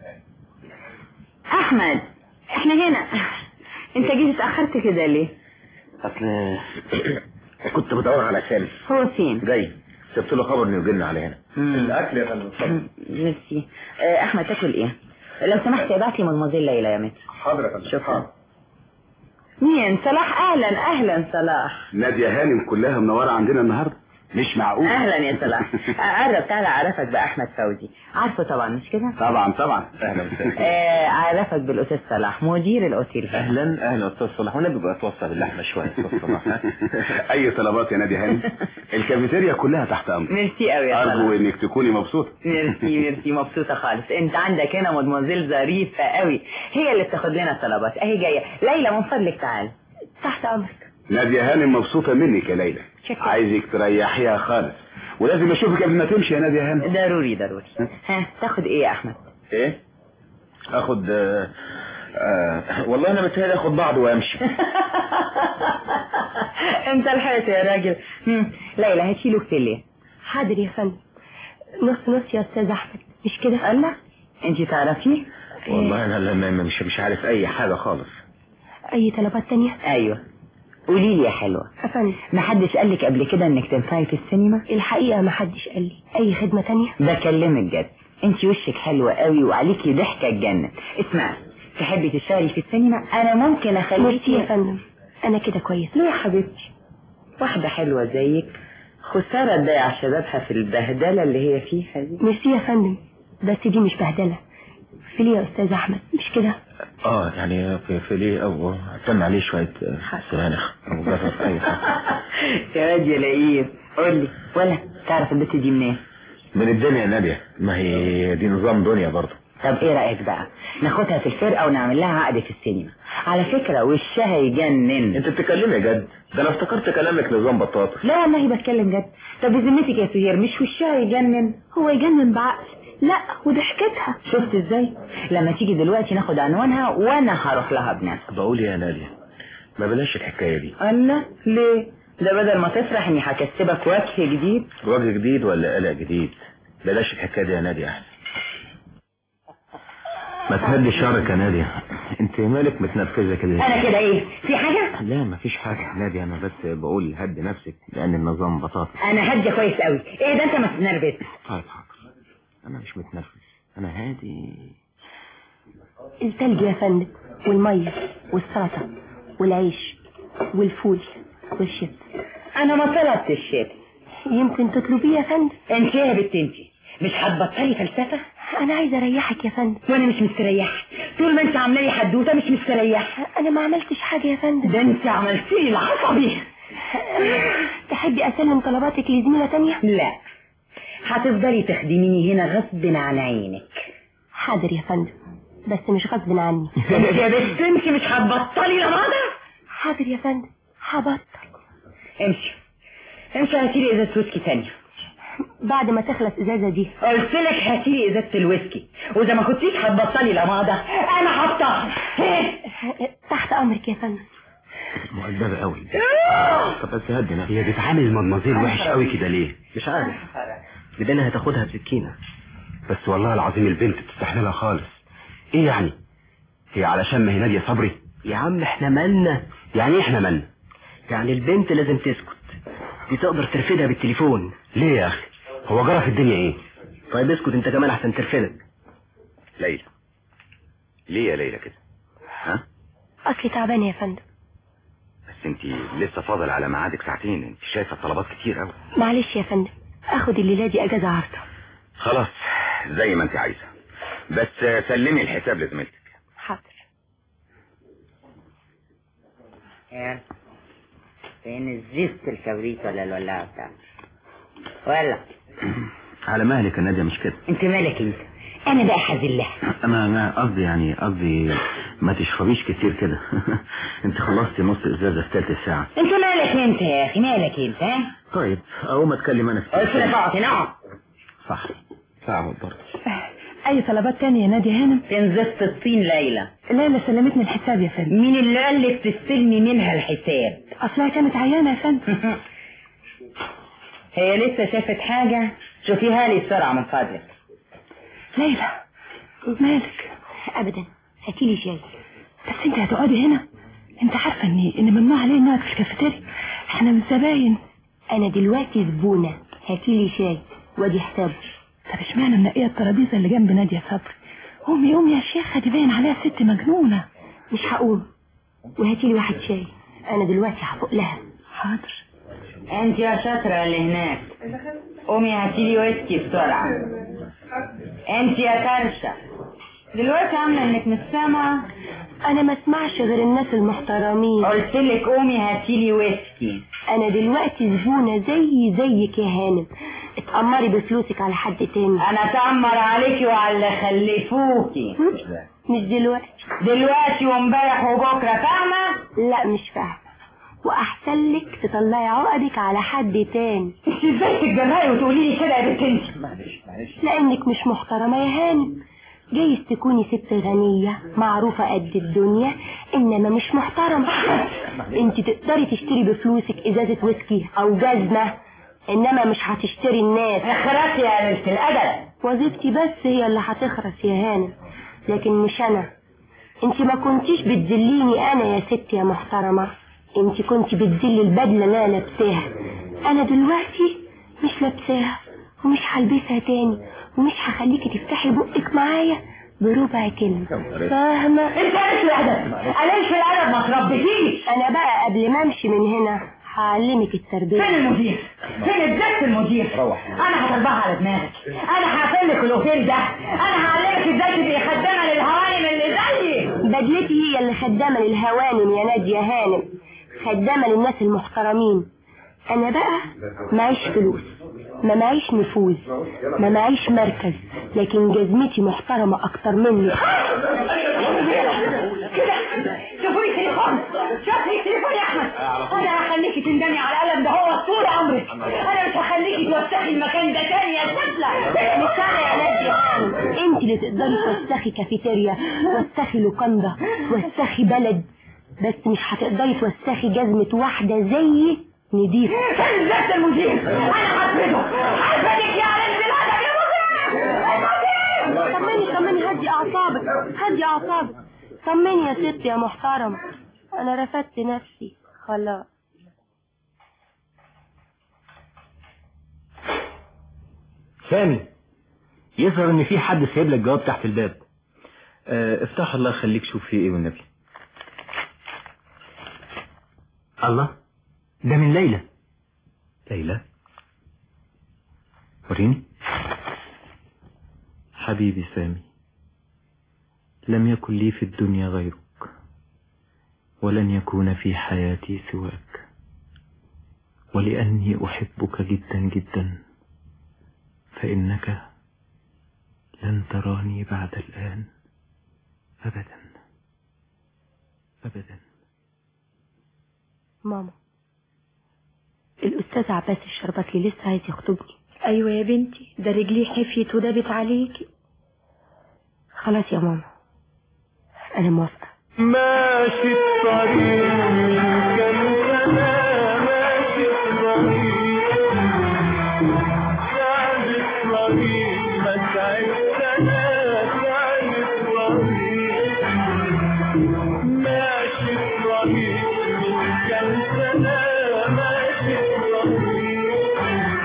احمد احنا هنا انت جيت اتاخرت كده ليه اصل كنت بدور على سامي هو فين جاي سبت له خبر انه يجي لنا على هنا الاكل يا فندم اتفضل ميرسي آه، احمد تاكل ايه لو سمحت ابعت لي مدموزيل ليلى يا متر حاضر يا فندم شكرا مين صلاح اهلا اهلا صلاح نادية هانم كلها منورة عندنا النهاردة مش معقول اهلا يا صلاح قرب تعالى اعرفك باحمد فوزي عارفه طبعا مش كده طبعا طبعا اهلا وسهلا آه، اعرفك بالاستاذ صلاح مدير الاوتيل اهلا اهلا استاذ صلاح وانا بيبقى اتوصى باللحمه شويه استاذ صلاح ها؟ اي طلبات يا نادي هاني الكافيتيريا كلها تحت امرك ميرسي قوي يا ارجو صلاح انك تكوني مبسوطه ميرسي ميرسي مبسوطة خالص انت عندك هنا مدموزيل ظريفة قوي هي اللي بتاخد لنا الطلبات اهي جاية ليلى من فضلك تعال تحت امرك نادية هانم مبسوطة منك يا ليلى شكرا. عايزك تريحيها خالص ولازم اشوفك قبل ما تمشي يا نادية هانم ضروري ضروري ها تاخد ايه يا احمد ايه اخد آه آه والله انا متهيألي اخد بعض وامشي انت الحيط يا راجل هم، ليلى هتشيله في ليه حاضر يا فندم نص نص يا استاذ احمد مش كده الله انت تعرفيه والله انا لا- ما- مش مش عارف اي حاجه خالص اي طلبات تانية ايوه قولي لي يا حلوة يا فندم ما حدش قال لك قبل كده انك تنفعي في السينما الحقيقة ما حدش قال لي اي خدمة تانية بكلمك جد انت وشك حلوة قوي وعليكي ضحكة تجنن اسمعي تحبي تشتغلي في السينما انا ممكن ميرسي يا اخليكي فندم انا كده كويس ليه يا حبيبتي واحدة حلوة زيك خسارة تضيع شبابها في البهدلة اللي هي فيها دي ميرسي يا فندم بس دي مش بهدلة في ليه يا استاذ احمد مش كده اه يعني في, في ليه او تم عليه شويه آه، سبانخ او جرب اي حاجه يا واد يا لئيم قول لي ولا تعرف البت دي منين من الدنيا يا ناديه ما هي دي نظام دنيا برضه طب ايه رأيك بقى ناخدها في الفرقة ونعمل لها عقد في السينما على فكرة وشها يجنن انت بتتكلمي جد ده انا افتكرت كلامك نظام بطاطس لا والله بتكلم جد طب بذمتك يا سهير مش وشها يجنن هو يجنن بعقل لا وضحكتها شفت ازاي لما تيجي دلوقتي ناخد عنوانها وانا هروح لها بنفسي بقول يا ناديه ما بلاش الحكايه دي الله ليه ده بدل ما تفرح اني هكسبك وجه جديد وجه جديد ولا قلق جديد بلاش الحكايه دي يا ناديه احسن ما تهدي شعرك يا ناديه انت مالك متنرفزه كده انا كده ايه في حاجة لا مفيش حاجه يا ناديه انا بس بقول هدي نفسك لان النظام بطاطس انا هادية كويس قوي ايه ده انت ما تتنرفز طيب حاضر انا مش متنرفز انا هادي التلج يا فندم والمية والسلطة والعيش والفول والشيبس انا ما طلبتش الشيء يمكن تطلبيه يا فندم انت يا بنت انت مش هتبطلي فلسفة انا عايزة اريحك يا فندم وانا مش مستريحة طول ما انت عامله لي حدوته مش مستريحة انا ما عملتش حاجة يا فندم ده انت عملتي لي العصبي تحبي اسلم طلباتك لزميلة تانية لا هتفضلي تخدميني هنا غصب عن عينك حاضر يا فندم بس مش غصب عني انت يا بنت انت مش هتبطلي لماذا حاضر يا فندم هبطل امشي امشي هاتي لي ازازه ويسكي تانية بعد ما تخلص ازازة دي قلت لك هاتي لي ازازه الويسكي واذا ما كنتيش هتبطلي لماذا انا هفتح تحت امرك يا فندم مؤدبه قوي طب بس هدي نفسك هي بتعامل مدمزيل وحش قوي كده ليه مش عارف بدنا هتاخدها بسكينة بس والله العظيم البنت تستحملها خالص ايه يعني هي علشان ما هي نادية صبري يا عم احنا مالنا يعني ايه احنا مالنا يعني البنت لازم تسكت دي تقدر ترفدها بالتليفون ليه يا اخي هو جرى في الدنيا ايه طيب اسكت انت كمان احسن ترفدك ليلى ليه يا ليلى كده ها اصلي تعبانة يا فندم بس انت لسه فاضل على ميعادك ساعتين انت شايفه الطلبات كتير قوي معلش يا فندم اخد الليلة دي اجازة عارضة خلاص زي ما انت عايزه بس سلمي الحساب لزميلتك حاضر يا فين الزفت الكبريت ولا الولاعة بتاعتك ولا على مهلك يا ناديه مش كده انت مالك انت انا بقى حزلها انا انا قصدي يعني قصدي ما تشربيش كتير كده انت خلصتي نص ازازه في ثلث ساعه انت مالك انت يا اخي مالك انت ها طيب اقوم اتكلم انا في قلت لك اقعد هنا اقعد صح صعب برضه اي طلبات تانية يا نادية هانم تنزفت الطين ليلى ليلى سلمتني الحساب يا فندم مين اللي قال لك تستلمي منها الحساب اصلها كانت عيانة يا فندم هي لسه شافت حاجة شوفيها لي بسرعة من فضلك ليلى مالك ابدا هاتيلي شاي بس انت هتقعدي هنا انت عارفة ان ان ممنوع علينا نقعد في الكافيتيريا احنا من زباين انا دلوقتي زبونة هاتيلي شاي وادي حسابه طب اشمعنى منقيه الترابيزه اللي جنب ناديه صبري قومي قومي يا شيخه دي باين عليها ست مجنونه مش هقوم وهاتيلي واحد شاي انا دلوقتي هفوق لها حاضر انت يا شاطرة اللي هناك قومي هاتيلي ويسكي بسرعة انت يا كرشة دلوقتي عاملة انك مش سامعة انا ما اسمعش غير الناس المحترمين قلت لك قومي هاتيلي ويسكي انا دلوقتي زبونة زي زيك يا هانم اتأمري بفلوسك على حد تاني انا اتأمر عليكي وعلى اللي خلفوكي مش دلوقتي دلوقتي وامبارح وبكرة فاهمة لا مش فاهمة واحسن لك تطلعي عقدك على حد تاني انت ازاي تتجرأي وتقولي لي كده يا بنت انت لانك مش محترمة يا هانم جايز تكوني ست غنية معروفة قد الدنيا انما مش محترمة انت تقدري تشتري بفلوسك ازازة ويسكي او جزمة انما مش هتشتري الناس اخرتي يا بنت الادب وظيفتي بس هي اللي هتخرس يا هانم لكن مش انا انت ما كنتيش بتذليني انا يا ست يا محترمة انت كنت بتذلي البدلة اللي انا لابساها انا دلوقتي مش لابساها ومش هلبسها تاني ومش هخليكي تفتحي بقك معايا بربع كلمة فاهمة انت مش الادب انا مش في الادب ما تربيتيش انا بقى قبل ما امشي من هنا هعلمك التربية فين المدير فين الجد المدير انا هطلعها على دماغك انا هقفل لك الاوتيل ده انا هعلمك ازاي تبقي خدامه للهوانم اللي زيي بدلتي هي اللي خدامة للهوانم يا نادية هانم خدامة للناس المحترمين انا بقى معيش فلوس ما معيش نفوذ ما معيش مركز لكن جزمتي محترمة اكتر مني كده شوفوا لي تليفون شوف لي تليفون يا احمد انا هخليكي تندمي على القلم ده هو طول عمرك انا مش هخليكي توسخي المكان ده تاني يا سفلة مش انا يا نادية هانم انت اللي تقدري توسخي كافيتيريا توسخي لوكاندا توسخي بلد بس مش هتقدري توسخي جزمة واحدة زيي نضيفة فين الزفت المدير انا هفرده هفردك يا بنت الادب يا مدير طمني طمني هدي اعصابك هدي اعصابك طمني يا ست يا محترم انا رفدت نفسي خلاص سامي يظهر ان في حد سايب لك جواب تحت الباب اه افتح الله يخليك شوف فيه ايه والنبي الله ده من ليلى ليلى وريني حبيبي سامي لم يكن لي في الدنيا غيرك ولن يكون في حياتي سواك ولأني أحبك جدا جدا فإنك لن تراني بعد الآن أبدا أبدا ماما الأستاذ عباس الشربتلي لسه عايز يخطبني ايوه يا بنتي ده رجليه حفيت ودابت عليكي خلاص يا ماما أنا موافقة ماشي الطريق كان سلام ماشي الطريق سعد الطريق ما تعبت انا سعد الطريق ماشي الطريق كان سلام ماشي الطريق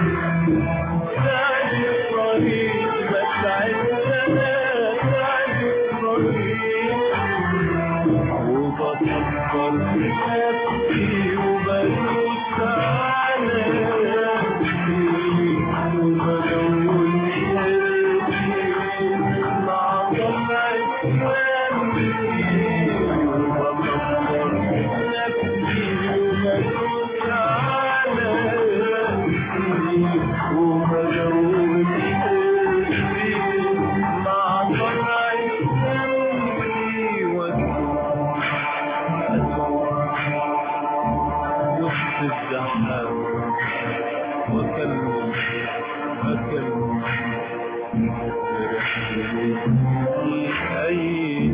سعد الطريق ما تعبت انا سعد الطريق وبفكر في نفسي وبدوس على نفسي وبدور قلبي مع طلعة نفسي وبفكر في نفسي وبدوس على نفسي وبدور قلبي مع طلعة نفسي وأدور وسط الزحام وكمل وكمل رحلتي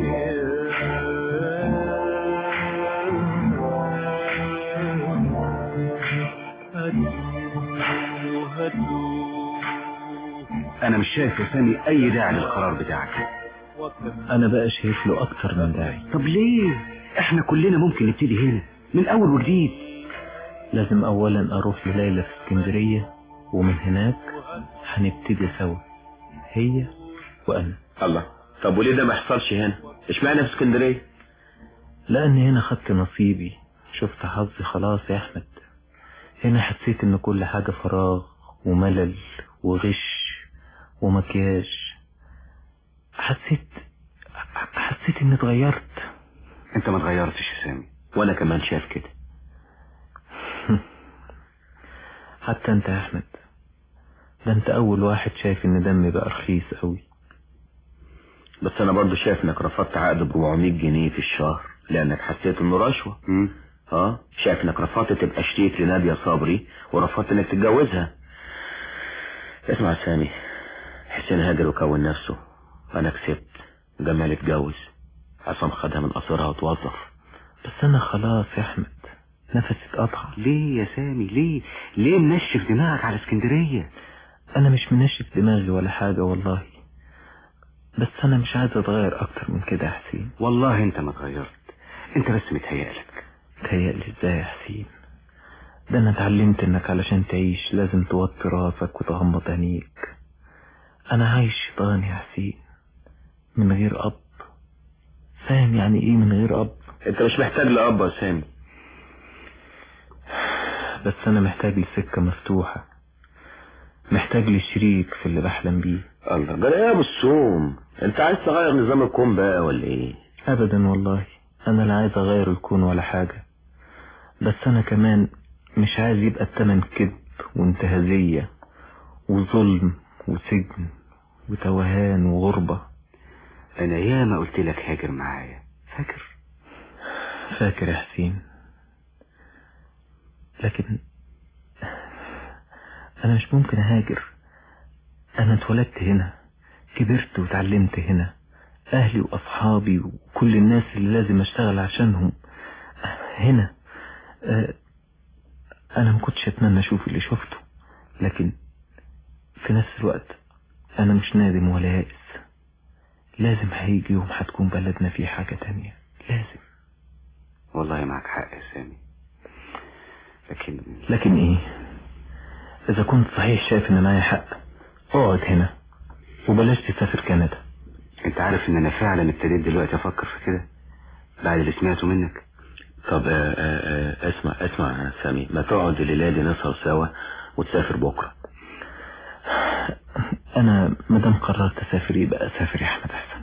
انا مش شايف يا سامي اي داعي للقرار بتاعك أنا بقى شايف له أكتر من داعي طب ليه احنا كلنا ممكن نبتدي هنا من اول وجديد لازم أولا أروح لليلى في اسكندرية ومن هناك هنبتدي سوا هي وأنا الله طب وليه ده ما يحصلش هنا اشمعنى في اسكندريه لأن هنا خدت نصيبي شفت حظي خلاص يا أحمد هنا حسيت ان كل حاجة فراغ وملل وغش ومكياج حسيت حسيت اني اتغيرت انت ما اتغيرتش يا سامي وانا كمان شايف كده حتى انت يا احمد ده انت اول واحد شايف ان دمي بقى رخيص قوي بس انا برضو شايف انك رفضت عقد ب 400 جنيه في الشهر لانك حسيت انه رشوة اه شايف انك رفضت تبقى شريك لنادية صبري ورفضت انك تتجوزها اسمع يا سامي حسين هاجر وكون نفسه انا كسبت جمال اتجوز عصام خدها من قصرها وتوظف بس انا خلاص يا احمد نفسي اتقطع ليه يا سامي ليه ليه منشف دماغك على اسكندرية انا مش منشف دماغي ولا حاجة والله بس انا مش عايز اتغير اكتر من كده يا حسين والله انت ما اتغيرت انت بس متهيألك تهيألي ازاي يا حسين ده انا اتعلمت انك علشان تعيش لازم توطي راسك وتغمض عينيك انا عايش شيطان يا حسين من غير اب فاهم يعني ايه من غير اب انت مش محتاج لاب يا سامي بس انا محتاج لسكة مفتوحة محتاج لشريك في اللي بحلم بيه الله ده ايه يا ابو السوم انت عايز تغير نظام الكون بقى ولا ايه ابدا والله انا لا عايز اغير الكون ولا حاجة بس انا كمان مش عايز يبقى التمن كذب وانتهازية وظلم وسجن وتوهان وغربة انا ياما قلت لك هاجر معايا فاكر فاكر يا حسين لكن انا مش ممكن اهاجر انا اتولدت هنا كبرت وتعلمت هنا اهلي واصحابي وكل الناس اللي لازم اشتغل عشانهم هنا آه، انا ما كنتش اتمنى اشوف اللي شفته لكن في نفس الوقت انا مش نادم ولا يائس لازم هيجي يوم هتكون بلدنا فيه حاجة تانية لازم والله معك حق يا سامي لكن لكن ايه اذا كنت صحيح شايف ان معايا حق اقعد هنا وبلاش تسافر كندا انت عارف ان انا فعلا ابتديت دلوقتي افكر في كده بعد اللي سمعته منك طب آه، آه، آه، اسمع اسمع يا سامي ما تقعد الليلة دي نسهر سوا وتسافر بكرة انا مادام قررت اسافر يبقى اسافر يا احمد احسن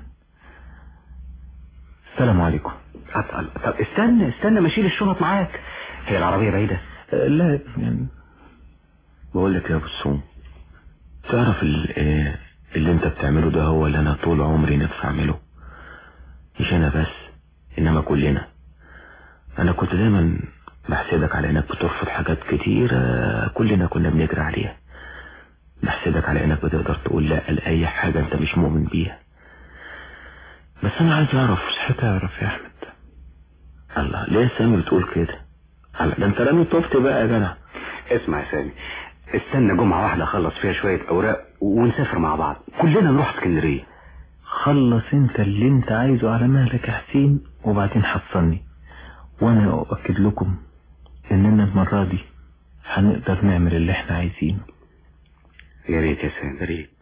السلام عليكم طب طب استنى استنى ما اشيل الشنط معاك هي العربية بعيدة لا يعني بقول لك يا ابو السوم تعرف ال- آه، اللي انت بتعمله ده هو اللي انا طول عمري نفسي اعمله مش انا بس انما كلنا انا كنت دايما بحسدك على انك بترفض حاجات كتيرة كلنا كنا بنجري عليها بحسدك على انك بتقدر تقول لا لأي حاجة انت مش مؤمن بيها بس انا عايز اعرف مش هتعرف يا احمد الله ليه يا سامي بتقول كده الله ده انت رامي طفت بقى يا جدع اسمع يا سامي استنى جمعة واحدة اخلص فيها شوية اوراق ونسافر مع بعض كلنا نروح اسكندرية خلص انت اللي انت عايزه على مهلك يا حسين وبعدين حصلني وانا اؤكد لكم اننا المرة دي هنقدر نعمل اللي احنا عايزينه يا ريت يا سامي يا ريت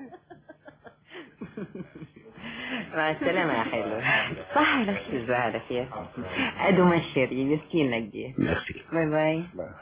مع السلامة يا حلو صح لك تصبح على خير ادو مشري مسكينك دي ميرسي باي باي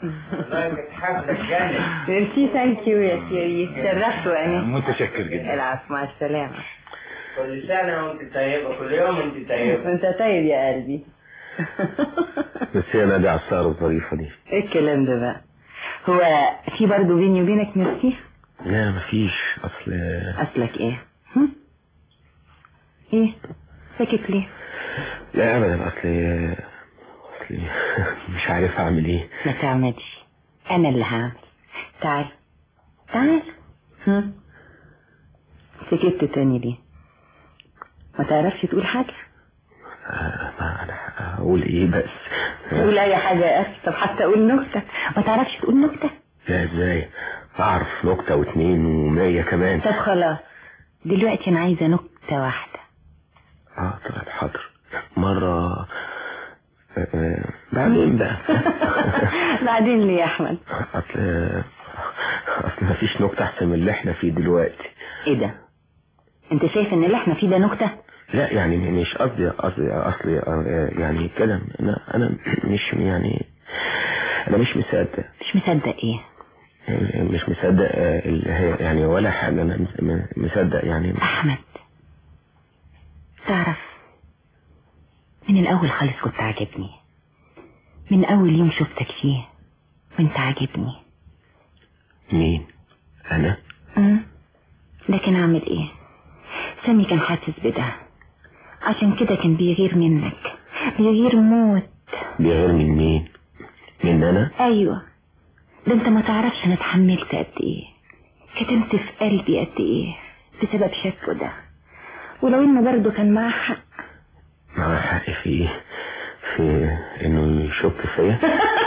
ميرسي ثانك يو يا سيري شرفت وانا متشكر جدا العفو مع السلامة كل سنة وانت طيبة كل يوم انت طيبة انت طيب يا قلبي بس هي نادي على السهرة الظريفة دي ايه الكلام ده بقى هو في برضه بيني وبينك ميرسي لا مفيش اصل اصلك ايه هم؟ ايه ساكت ليه لا ابدا اصل اصل مش عارف اعمل ايه ما تعملش انا اللي هعمل تعال تعال هم؟ سكت تاني ليه ما تعرفش تقول حاجة آه، ما انا اقول ايه بس قول اي حاجة يا اخي طب حتى قول نكتة ما تعرفش تقول نكتة لا ازاي اعرف نكتة واتنين ومية كمان طب خلاص دلوقتي انا عايزة نكتة واحدة اه طلعت حاضر مرة آه، آه، بعدين بقى بعدين ليه يا احمد اصل اصل مفيش نكتة احسن من اللي احنا فيه دلوقتي ايه ده انت شايف ان اللي احنا فيه ده نكتة لا يعني مش قصدي قصدي اصلي آه، يعني كده انا انا مش يعني انا مش مصدق مش مصدق ايه مش مصدق آه، اللي هي يعني ولا حاجة انا مس- م- مصدق يعني احمد تعرف من الاول خالص كنت عاجبني من اول يوم شفتك فيه وانت عاجبني مين انا أمم. لكن اعمل ايه سامي كان حاسس بده عشان كده كان بيغير منك بيغير موت بيغير من مين من انا ايوه ده انت ما تعرفش انا اتحملت قد ايه كتمت في قلبي قد ايه بسبب شكه ده ولو انه برضه كان معاه حق معاه حق في ايه في انه يشك فيا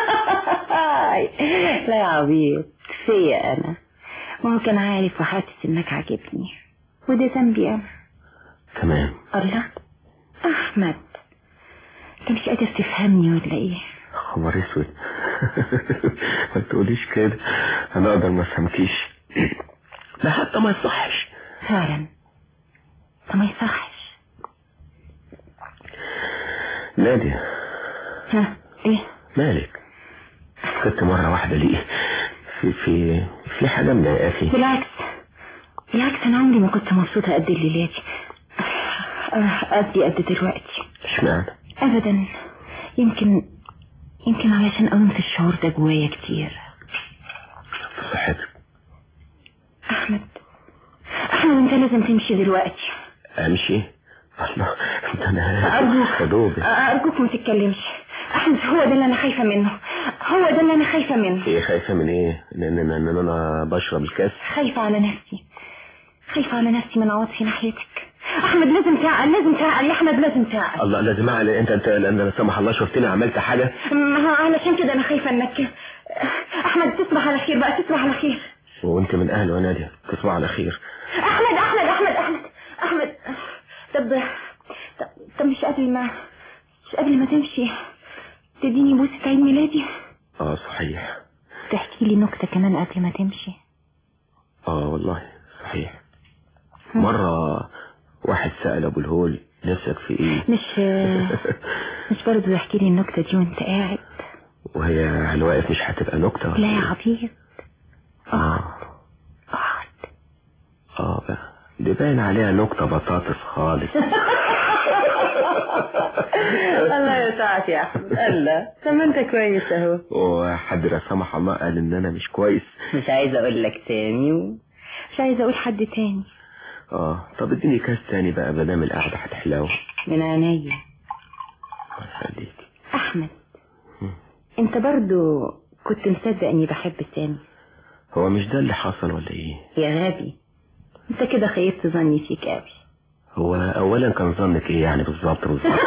لا يا عبيط فيا انا ما هو كان عارف وحاسس انك عاجبني وده ذنبي انا تمام الله احمد انت مش قادر تفهمني ولا ايه خبر اسود ما تقوليش كده انا اقدر ما افهمكيش ده حتى ما يصحش فعلا ده ما يصحش نادية ها ايه مالك كنت مرة واحدة ليه في في في حاجة مضايقاكي بالعكس بالعكس انا عمري ما كنت مبسوطة قد الليلة دي آه، قد قد دلوقتي اشمعنى ابدا يمكن يمكن علشان قومت الشعور ده جوايا كتير في صحتك احمد احمد انت لازم تمشي دلوقتي امشي الله ده انا ارجوك يا دوبك ارجوك ما تتكلمش احمد هو ده اللي انا خايفة منه هو ده اللي انا خايفة منه ايه خايفة من ايه ان ان ان انا بشرب الكاس خايفة على نفسي خايفة على نفسي من عواطفي ناحيتك احمد لازم تعقل لازم تعقل يا احمد لازم تعقل الله لازم اعلن انت انت لان لا سمح الله شفتني عملت حاجة ما هو علشان كده انا خايفة انك احمد تصبح على خير بقى تصبح على خير وانت من اهله يا نادية تصبح على خير احمد احمد احمد احمد احمد طب طب, طب مش قبل ما مش قبل ما تمشي تديني بوسة عيد ميلادي اه صحيح تحكي لي نكتة كمان قبل ما تمشي اه والله صحيح مرة واحد سأل ابو الهول نفسك في ايه مش مش برضه يحكي لي النكتة دي وانت قاعد وهي على الواقف مش هتبقى نكتة ولا لا يا إيه؟ عبيط اه اه بقى دي باين عليها نكتة بطاطس خالص الله يسعدك يا احمد الله طب ما انت كويس اهو وحد لا سمح الله قال ان انا مش كويس مش عايزه اقول لك تاني و... مش عايزه اقول حد تاني اه طب اديني كاس تاني بقى مادام القعدة هتحلو من عينيا الله يخليك احمد انت برضو كنت مصدق اني بحب سامي هو مش ده اللي حصل ولا ايه يا غبي انت كده خيبت ظني فيك قوي هو اولا كان ظنك ايه يعني بالظبط بالظبط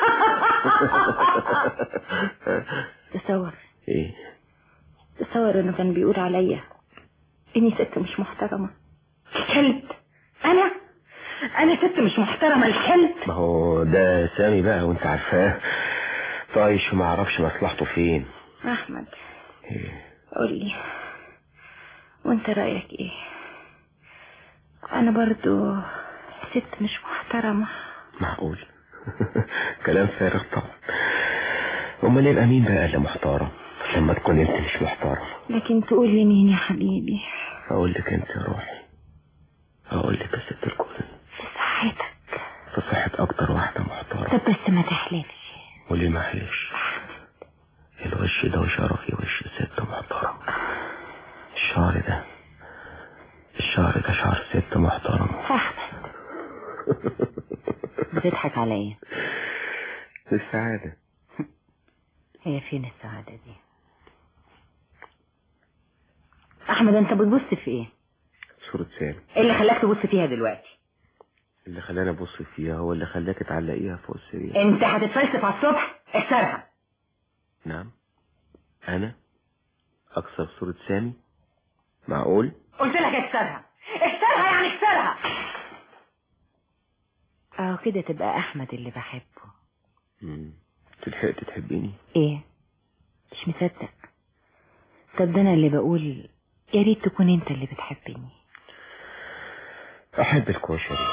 تصور ايه تصور انه كان بيقول عليا اني ست مش محترمة الكلب انا انا ست مش محترمة الكلب ما هو ده سامي بقى وانت عارفاه طايش وما اعرفش مصلحته فين احمد قولي وانت رأيك ايه انا برضو ست مش محترمة معقول كلام فارغ طبعا امال يبقى مين بقى اللي محترم لما تكون انت مش محترم لكن تقول لي مين يا حبيبي اقول لك انت يا روحي اقول لك يا ست الكل في صحتك في صحة اكتر واحدة محترمة طب بس ما تحلفش وليه ما احلفش الوش ده وشرفي وش ست محترم الشعر ده الشعر ده شعر ست محترم احمد بتضحك عليا السعادة هي فين السعادة دي احمد انت بتبص في ايه صورة سامي ايه اللي خلاك تبص فيها دلوقتي اللي خلاني ابص فيها هو اللي خلاك تعلقيها فوق السرير انت هتتفلسف على الصبح اكسرها نعم انا اكسر صورة سامي معقول قلت لك اكسرها اكسرها يعني اكسرها اه كده تبقى احمد اللي بحبه مم. تلحقت تحبيني ايه مش مصدق طب ده انا اللي بقول يا ريت تكون انت اللي بتحبني احب الكشري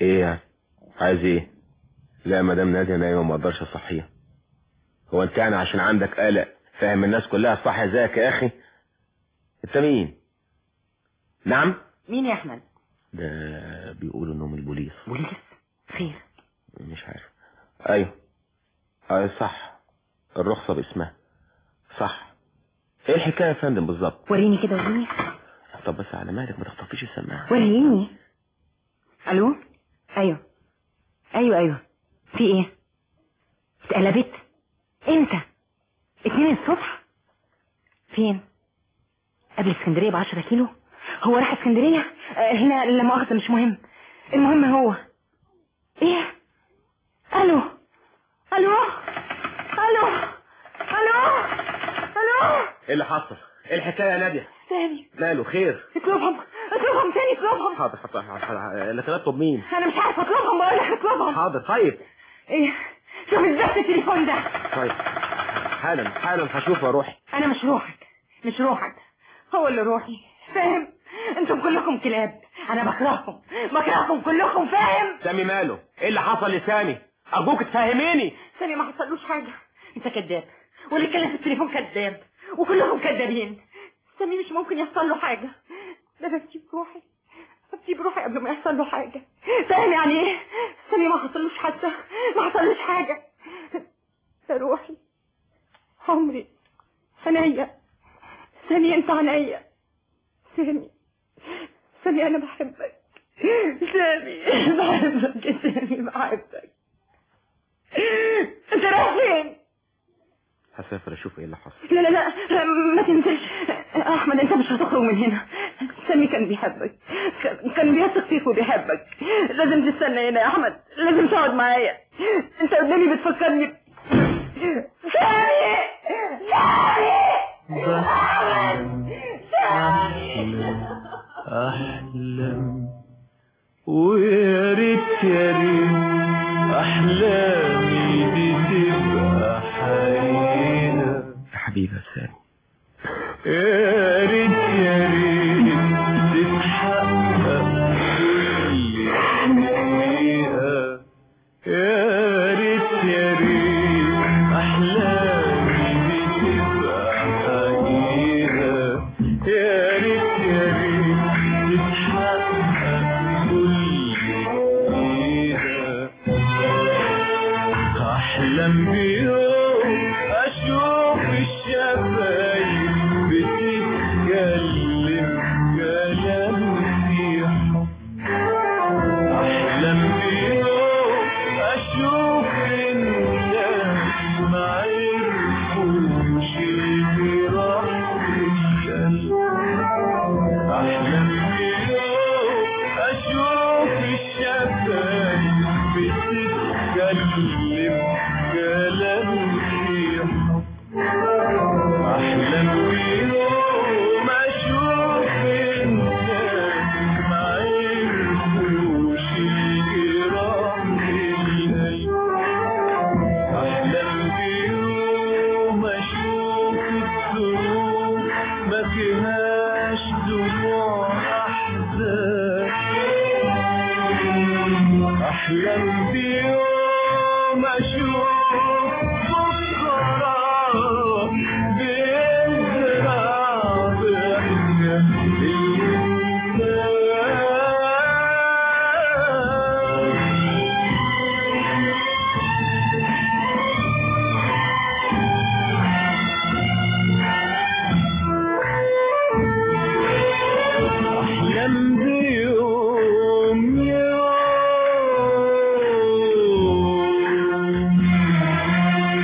ايه يعني عايز ايه لا مدام نادية نايمة ما اقدرش اصحيها هو انت يعني عشان عندك قلق فاهم الناس كلها صح زيك يا اخي انت مين نعم مين يا احمد ده بيقولوا انهم البوليس بوليس خير مش عارف ايوه ايوه صح الرخصة باسمها صح ايه الحكاية يا فندم بالظبط وريني كده وريني طب بس على مالك ما تخطفيش السماعة وريني الو ايوه ايوه ايوه في ايه اتقلبت امتى اتنين الصبح فين قبل اسكندريه بعشرة كيلو هو راح اسكندريه آه، هنا لا مؤاخذه مش مهم المهم هو ايه الو الو الو الو الو ايه اللي حصل ايه الحكاية يا نادية تاني ماله خير اطلبهم اطلبهم تاني اطلبهم حاضر حاضر حاضر لكن اطلب مين انا مش عارفه اطلبهم بقول لك اطلبهم حاضر طيب ايه شوف ازاي التليفون ده طيب حالا حالا هشوف واروح انا مش روحك مش روحك هو اللي روحي فاهم انتم كلكم كلاب انا بكرهكم بكرهكم كلكم فاهم سامي ماله ايه اللي حصل لسامي ارجوك تفهميني سامي ما حصلوش حاجه انت كذاب واللي اتكلم في التليفون كذاب وكلكم كذابين سامي مش ممكن يحصل له حاجه ده انا بسيب روحي بسيب روحي قبل ما يحصل له حاجه فاهم يعني ايه سامي ما حصلوش حتى ما حصلوش حاجه يا روحي عمري عينيا سامي انت عينيا سامي سامي انا بحبك سامي بحبك يا سامي بحبك انت رايح فين هسافر اشوف ايه اللي حصل لا لا لا لا، ما تنزلش احمد انت مش هتخرج من هنا سامي كان بيحبك كان- كان بيثق فيك وبيحبك لازم تستنى هنا يا احمد لازم تقعد معايا انت قدامي بتفكرني ب- سامي أحلم أحلم ويا ريت يا ريت أحلامي دي تبقى حقيقة يا حبيبي يا سامي يا ريت يا ريت تتحقق كل حقيقة يا ريت يا ريت أحلامي دي تبقى حقيقة يا ريت يا ريت تتحقق كل حقيقة أحلم بيوم أشوف الشفايف بتتكلم كلام في حب أحلم بيوم أشوف الناس ما عرفوش الجراح القلب أحلم بيوم أشوف الشفايف بتتكلم كلام في حب أحلم بيوم أشوف الناس ما عرفوش الجراح القلب أحلم بيوم أشوف الدروب ما فيهاش دموع أحزان أحلم بيوم أشوف بكرة بيزرع ضحكة أحلم بيوم يوم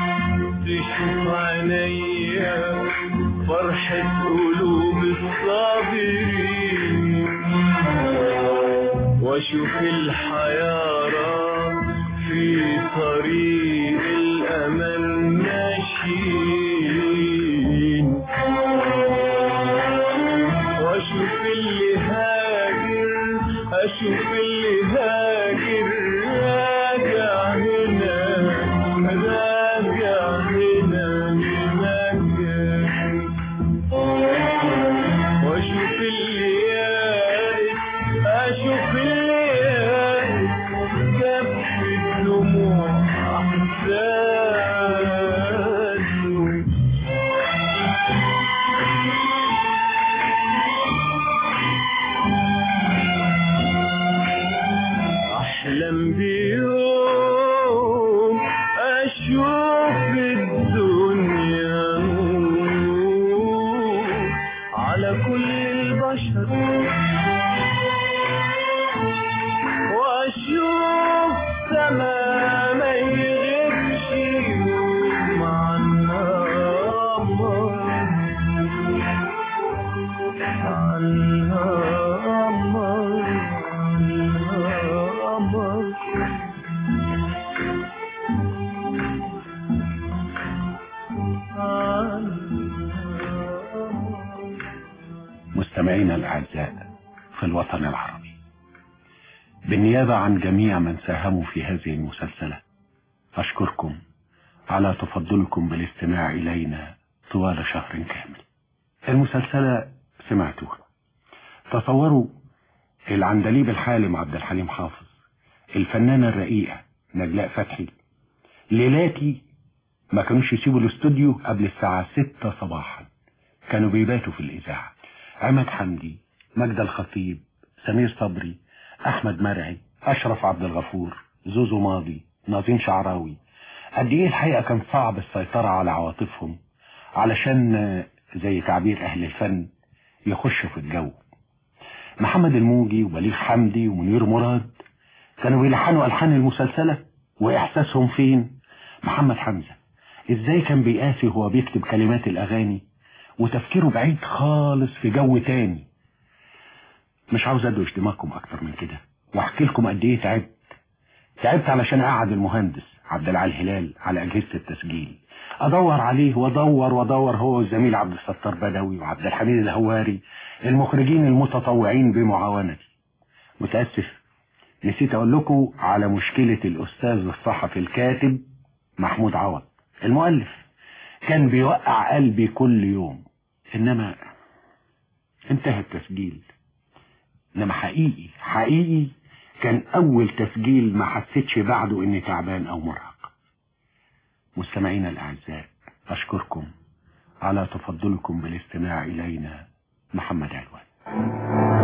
مستمعينا الأعزاء في الوطن العربي بالنيابة عن جميع من ساهموا في هذه المسلسلة أشكركم على تفضلكم بالاستماع إلينا طوال شهر كامل المسلسلة سمعتوها تصوروا العندليب الحالم عبد الحليم حافظ الفنانة الرقيقة نجلاء فتحي ليلاتي ما كانوش يسيبوا الاستوديو قبل الساعة ستة صباحا كانوا بيباتوا في الإذاعة عماد حمدي مجد الخطيب سمير صبري أحمد مرعي أشرف عبد الغفور زوزو ماضي ناظم شعراوي قد إيه الحقيقة كان صعب السيطرة على عواطفهم علشان زي تعبير أهل الفن يخشوا في الجو محمد الموجي وبليغ حمدي ومنير مراد كانوا بيلحنوا ألحان المسلسلة وإحساسهم فين محمد حمزة إزاي كان بيقاسي وهو بيكتب كلمات الأغاني وتفكيره بعيد خالص في جو تاني مش عاوز ادوش دماغكم اكتر من كده واحكي لكم قد ايه تعبت تعبت علشان اقعد المهندس عبد العال هلال على اجهزه التسجيل ادور عليه وادور وادور هو والزميل عبد الستار بدوي وعبد الحميد الهواري المخرجين المتطوعين بمعاونتي متاسف نسيت اقول لكم على مشكله الاستاذ الصحفي الكاتب محمود عوض المؤلف كان بيوقع قلبي كل يوم انما انتهى التسجيل انما حقيقي حقيقي كان اول تسجيل ما حسيتش بعده اني تعبان او مرهق مستمعينا الاعزاء اشكركم على تفضلكم بالاستماع الينا محمد علوان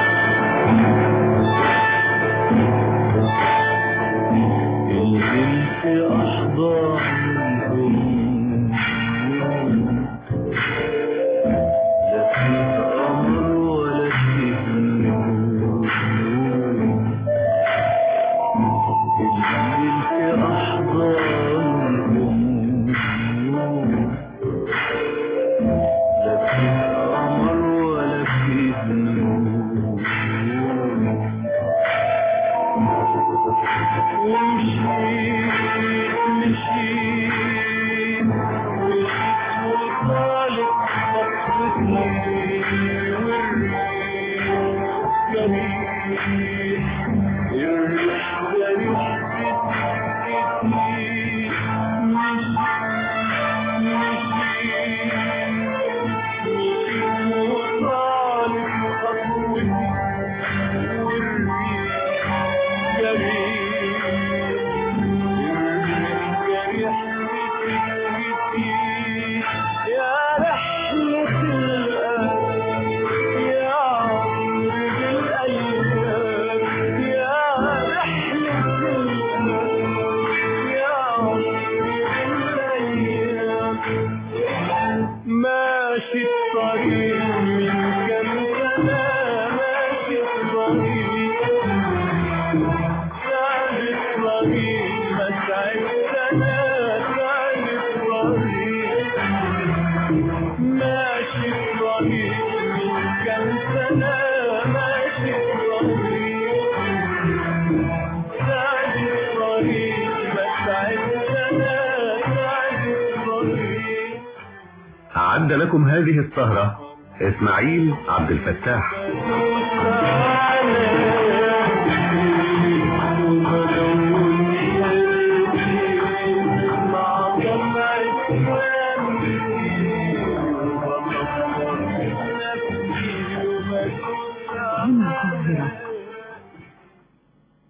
انزل في احضانهم لا في امر ولا في ذنوب انزل في احضانهم لا في امر ولا في ذنوب ومشيت مشيت وطالت خطوتني والريح جريح الريح جريح بتجري مشيت وطالت خطوتني والريح جريح يا رحلة الأهل يا عمر بالأيام يا رحلة الأهل يا عمر بالأيام ماشي الطريق من كم سنة ماشي الطريق سعد الطريق ما تعبت أنا سعد الطريق ماشي الطريق من كم سنة ماشي الطريق سعد الطريق ما تعبت أنا سعد الطريق أعد لكم هذه السهرة إسماعيل عبد الفتاح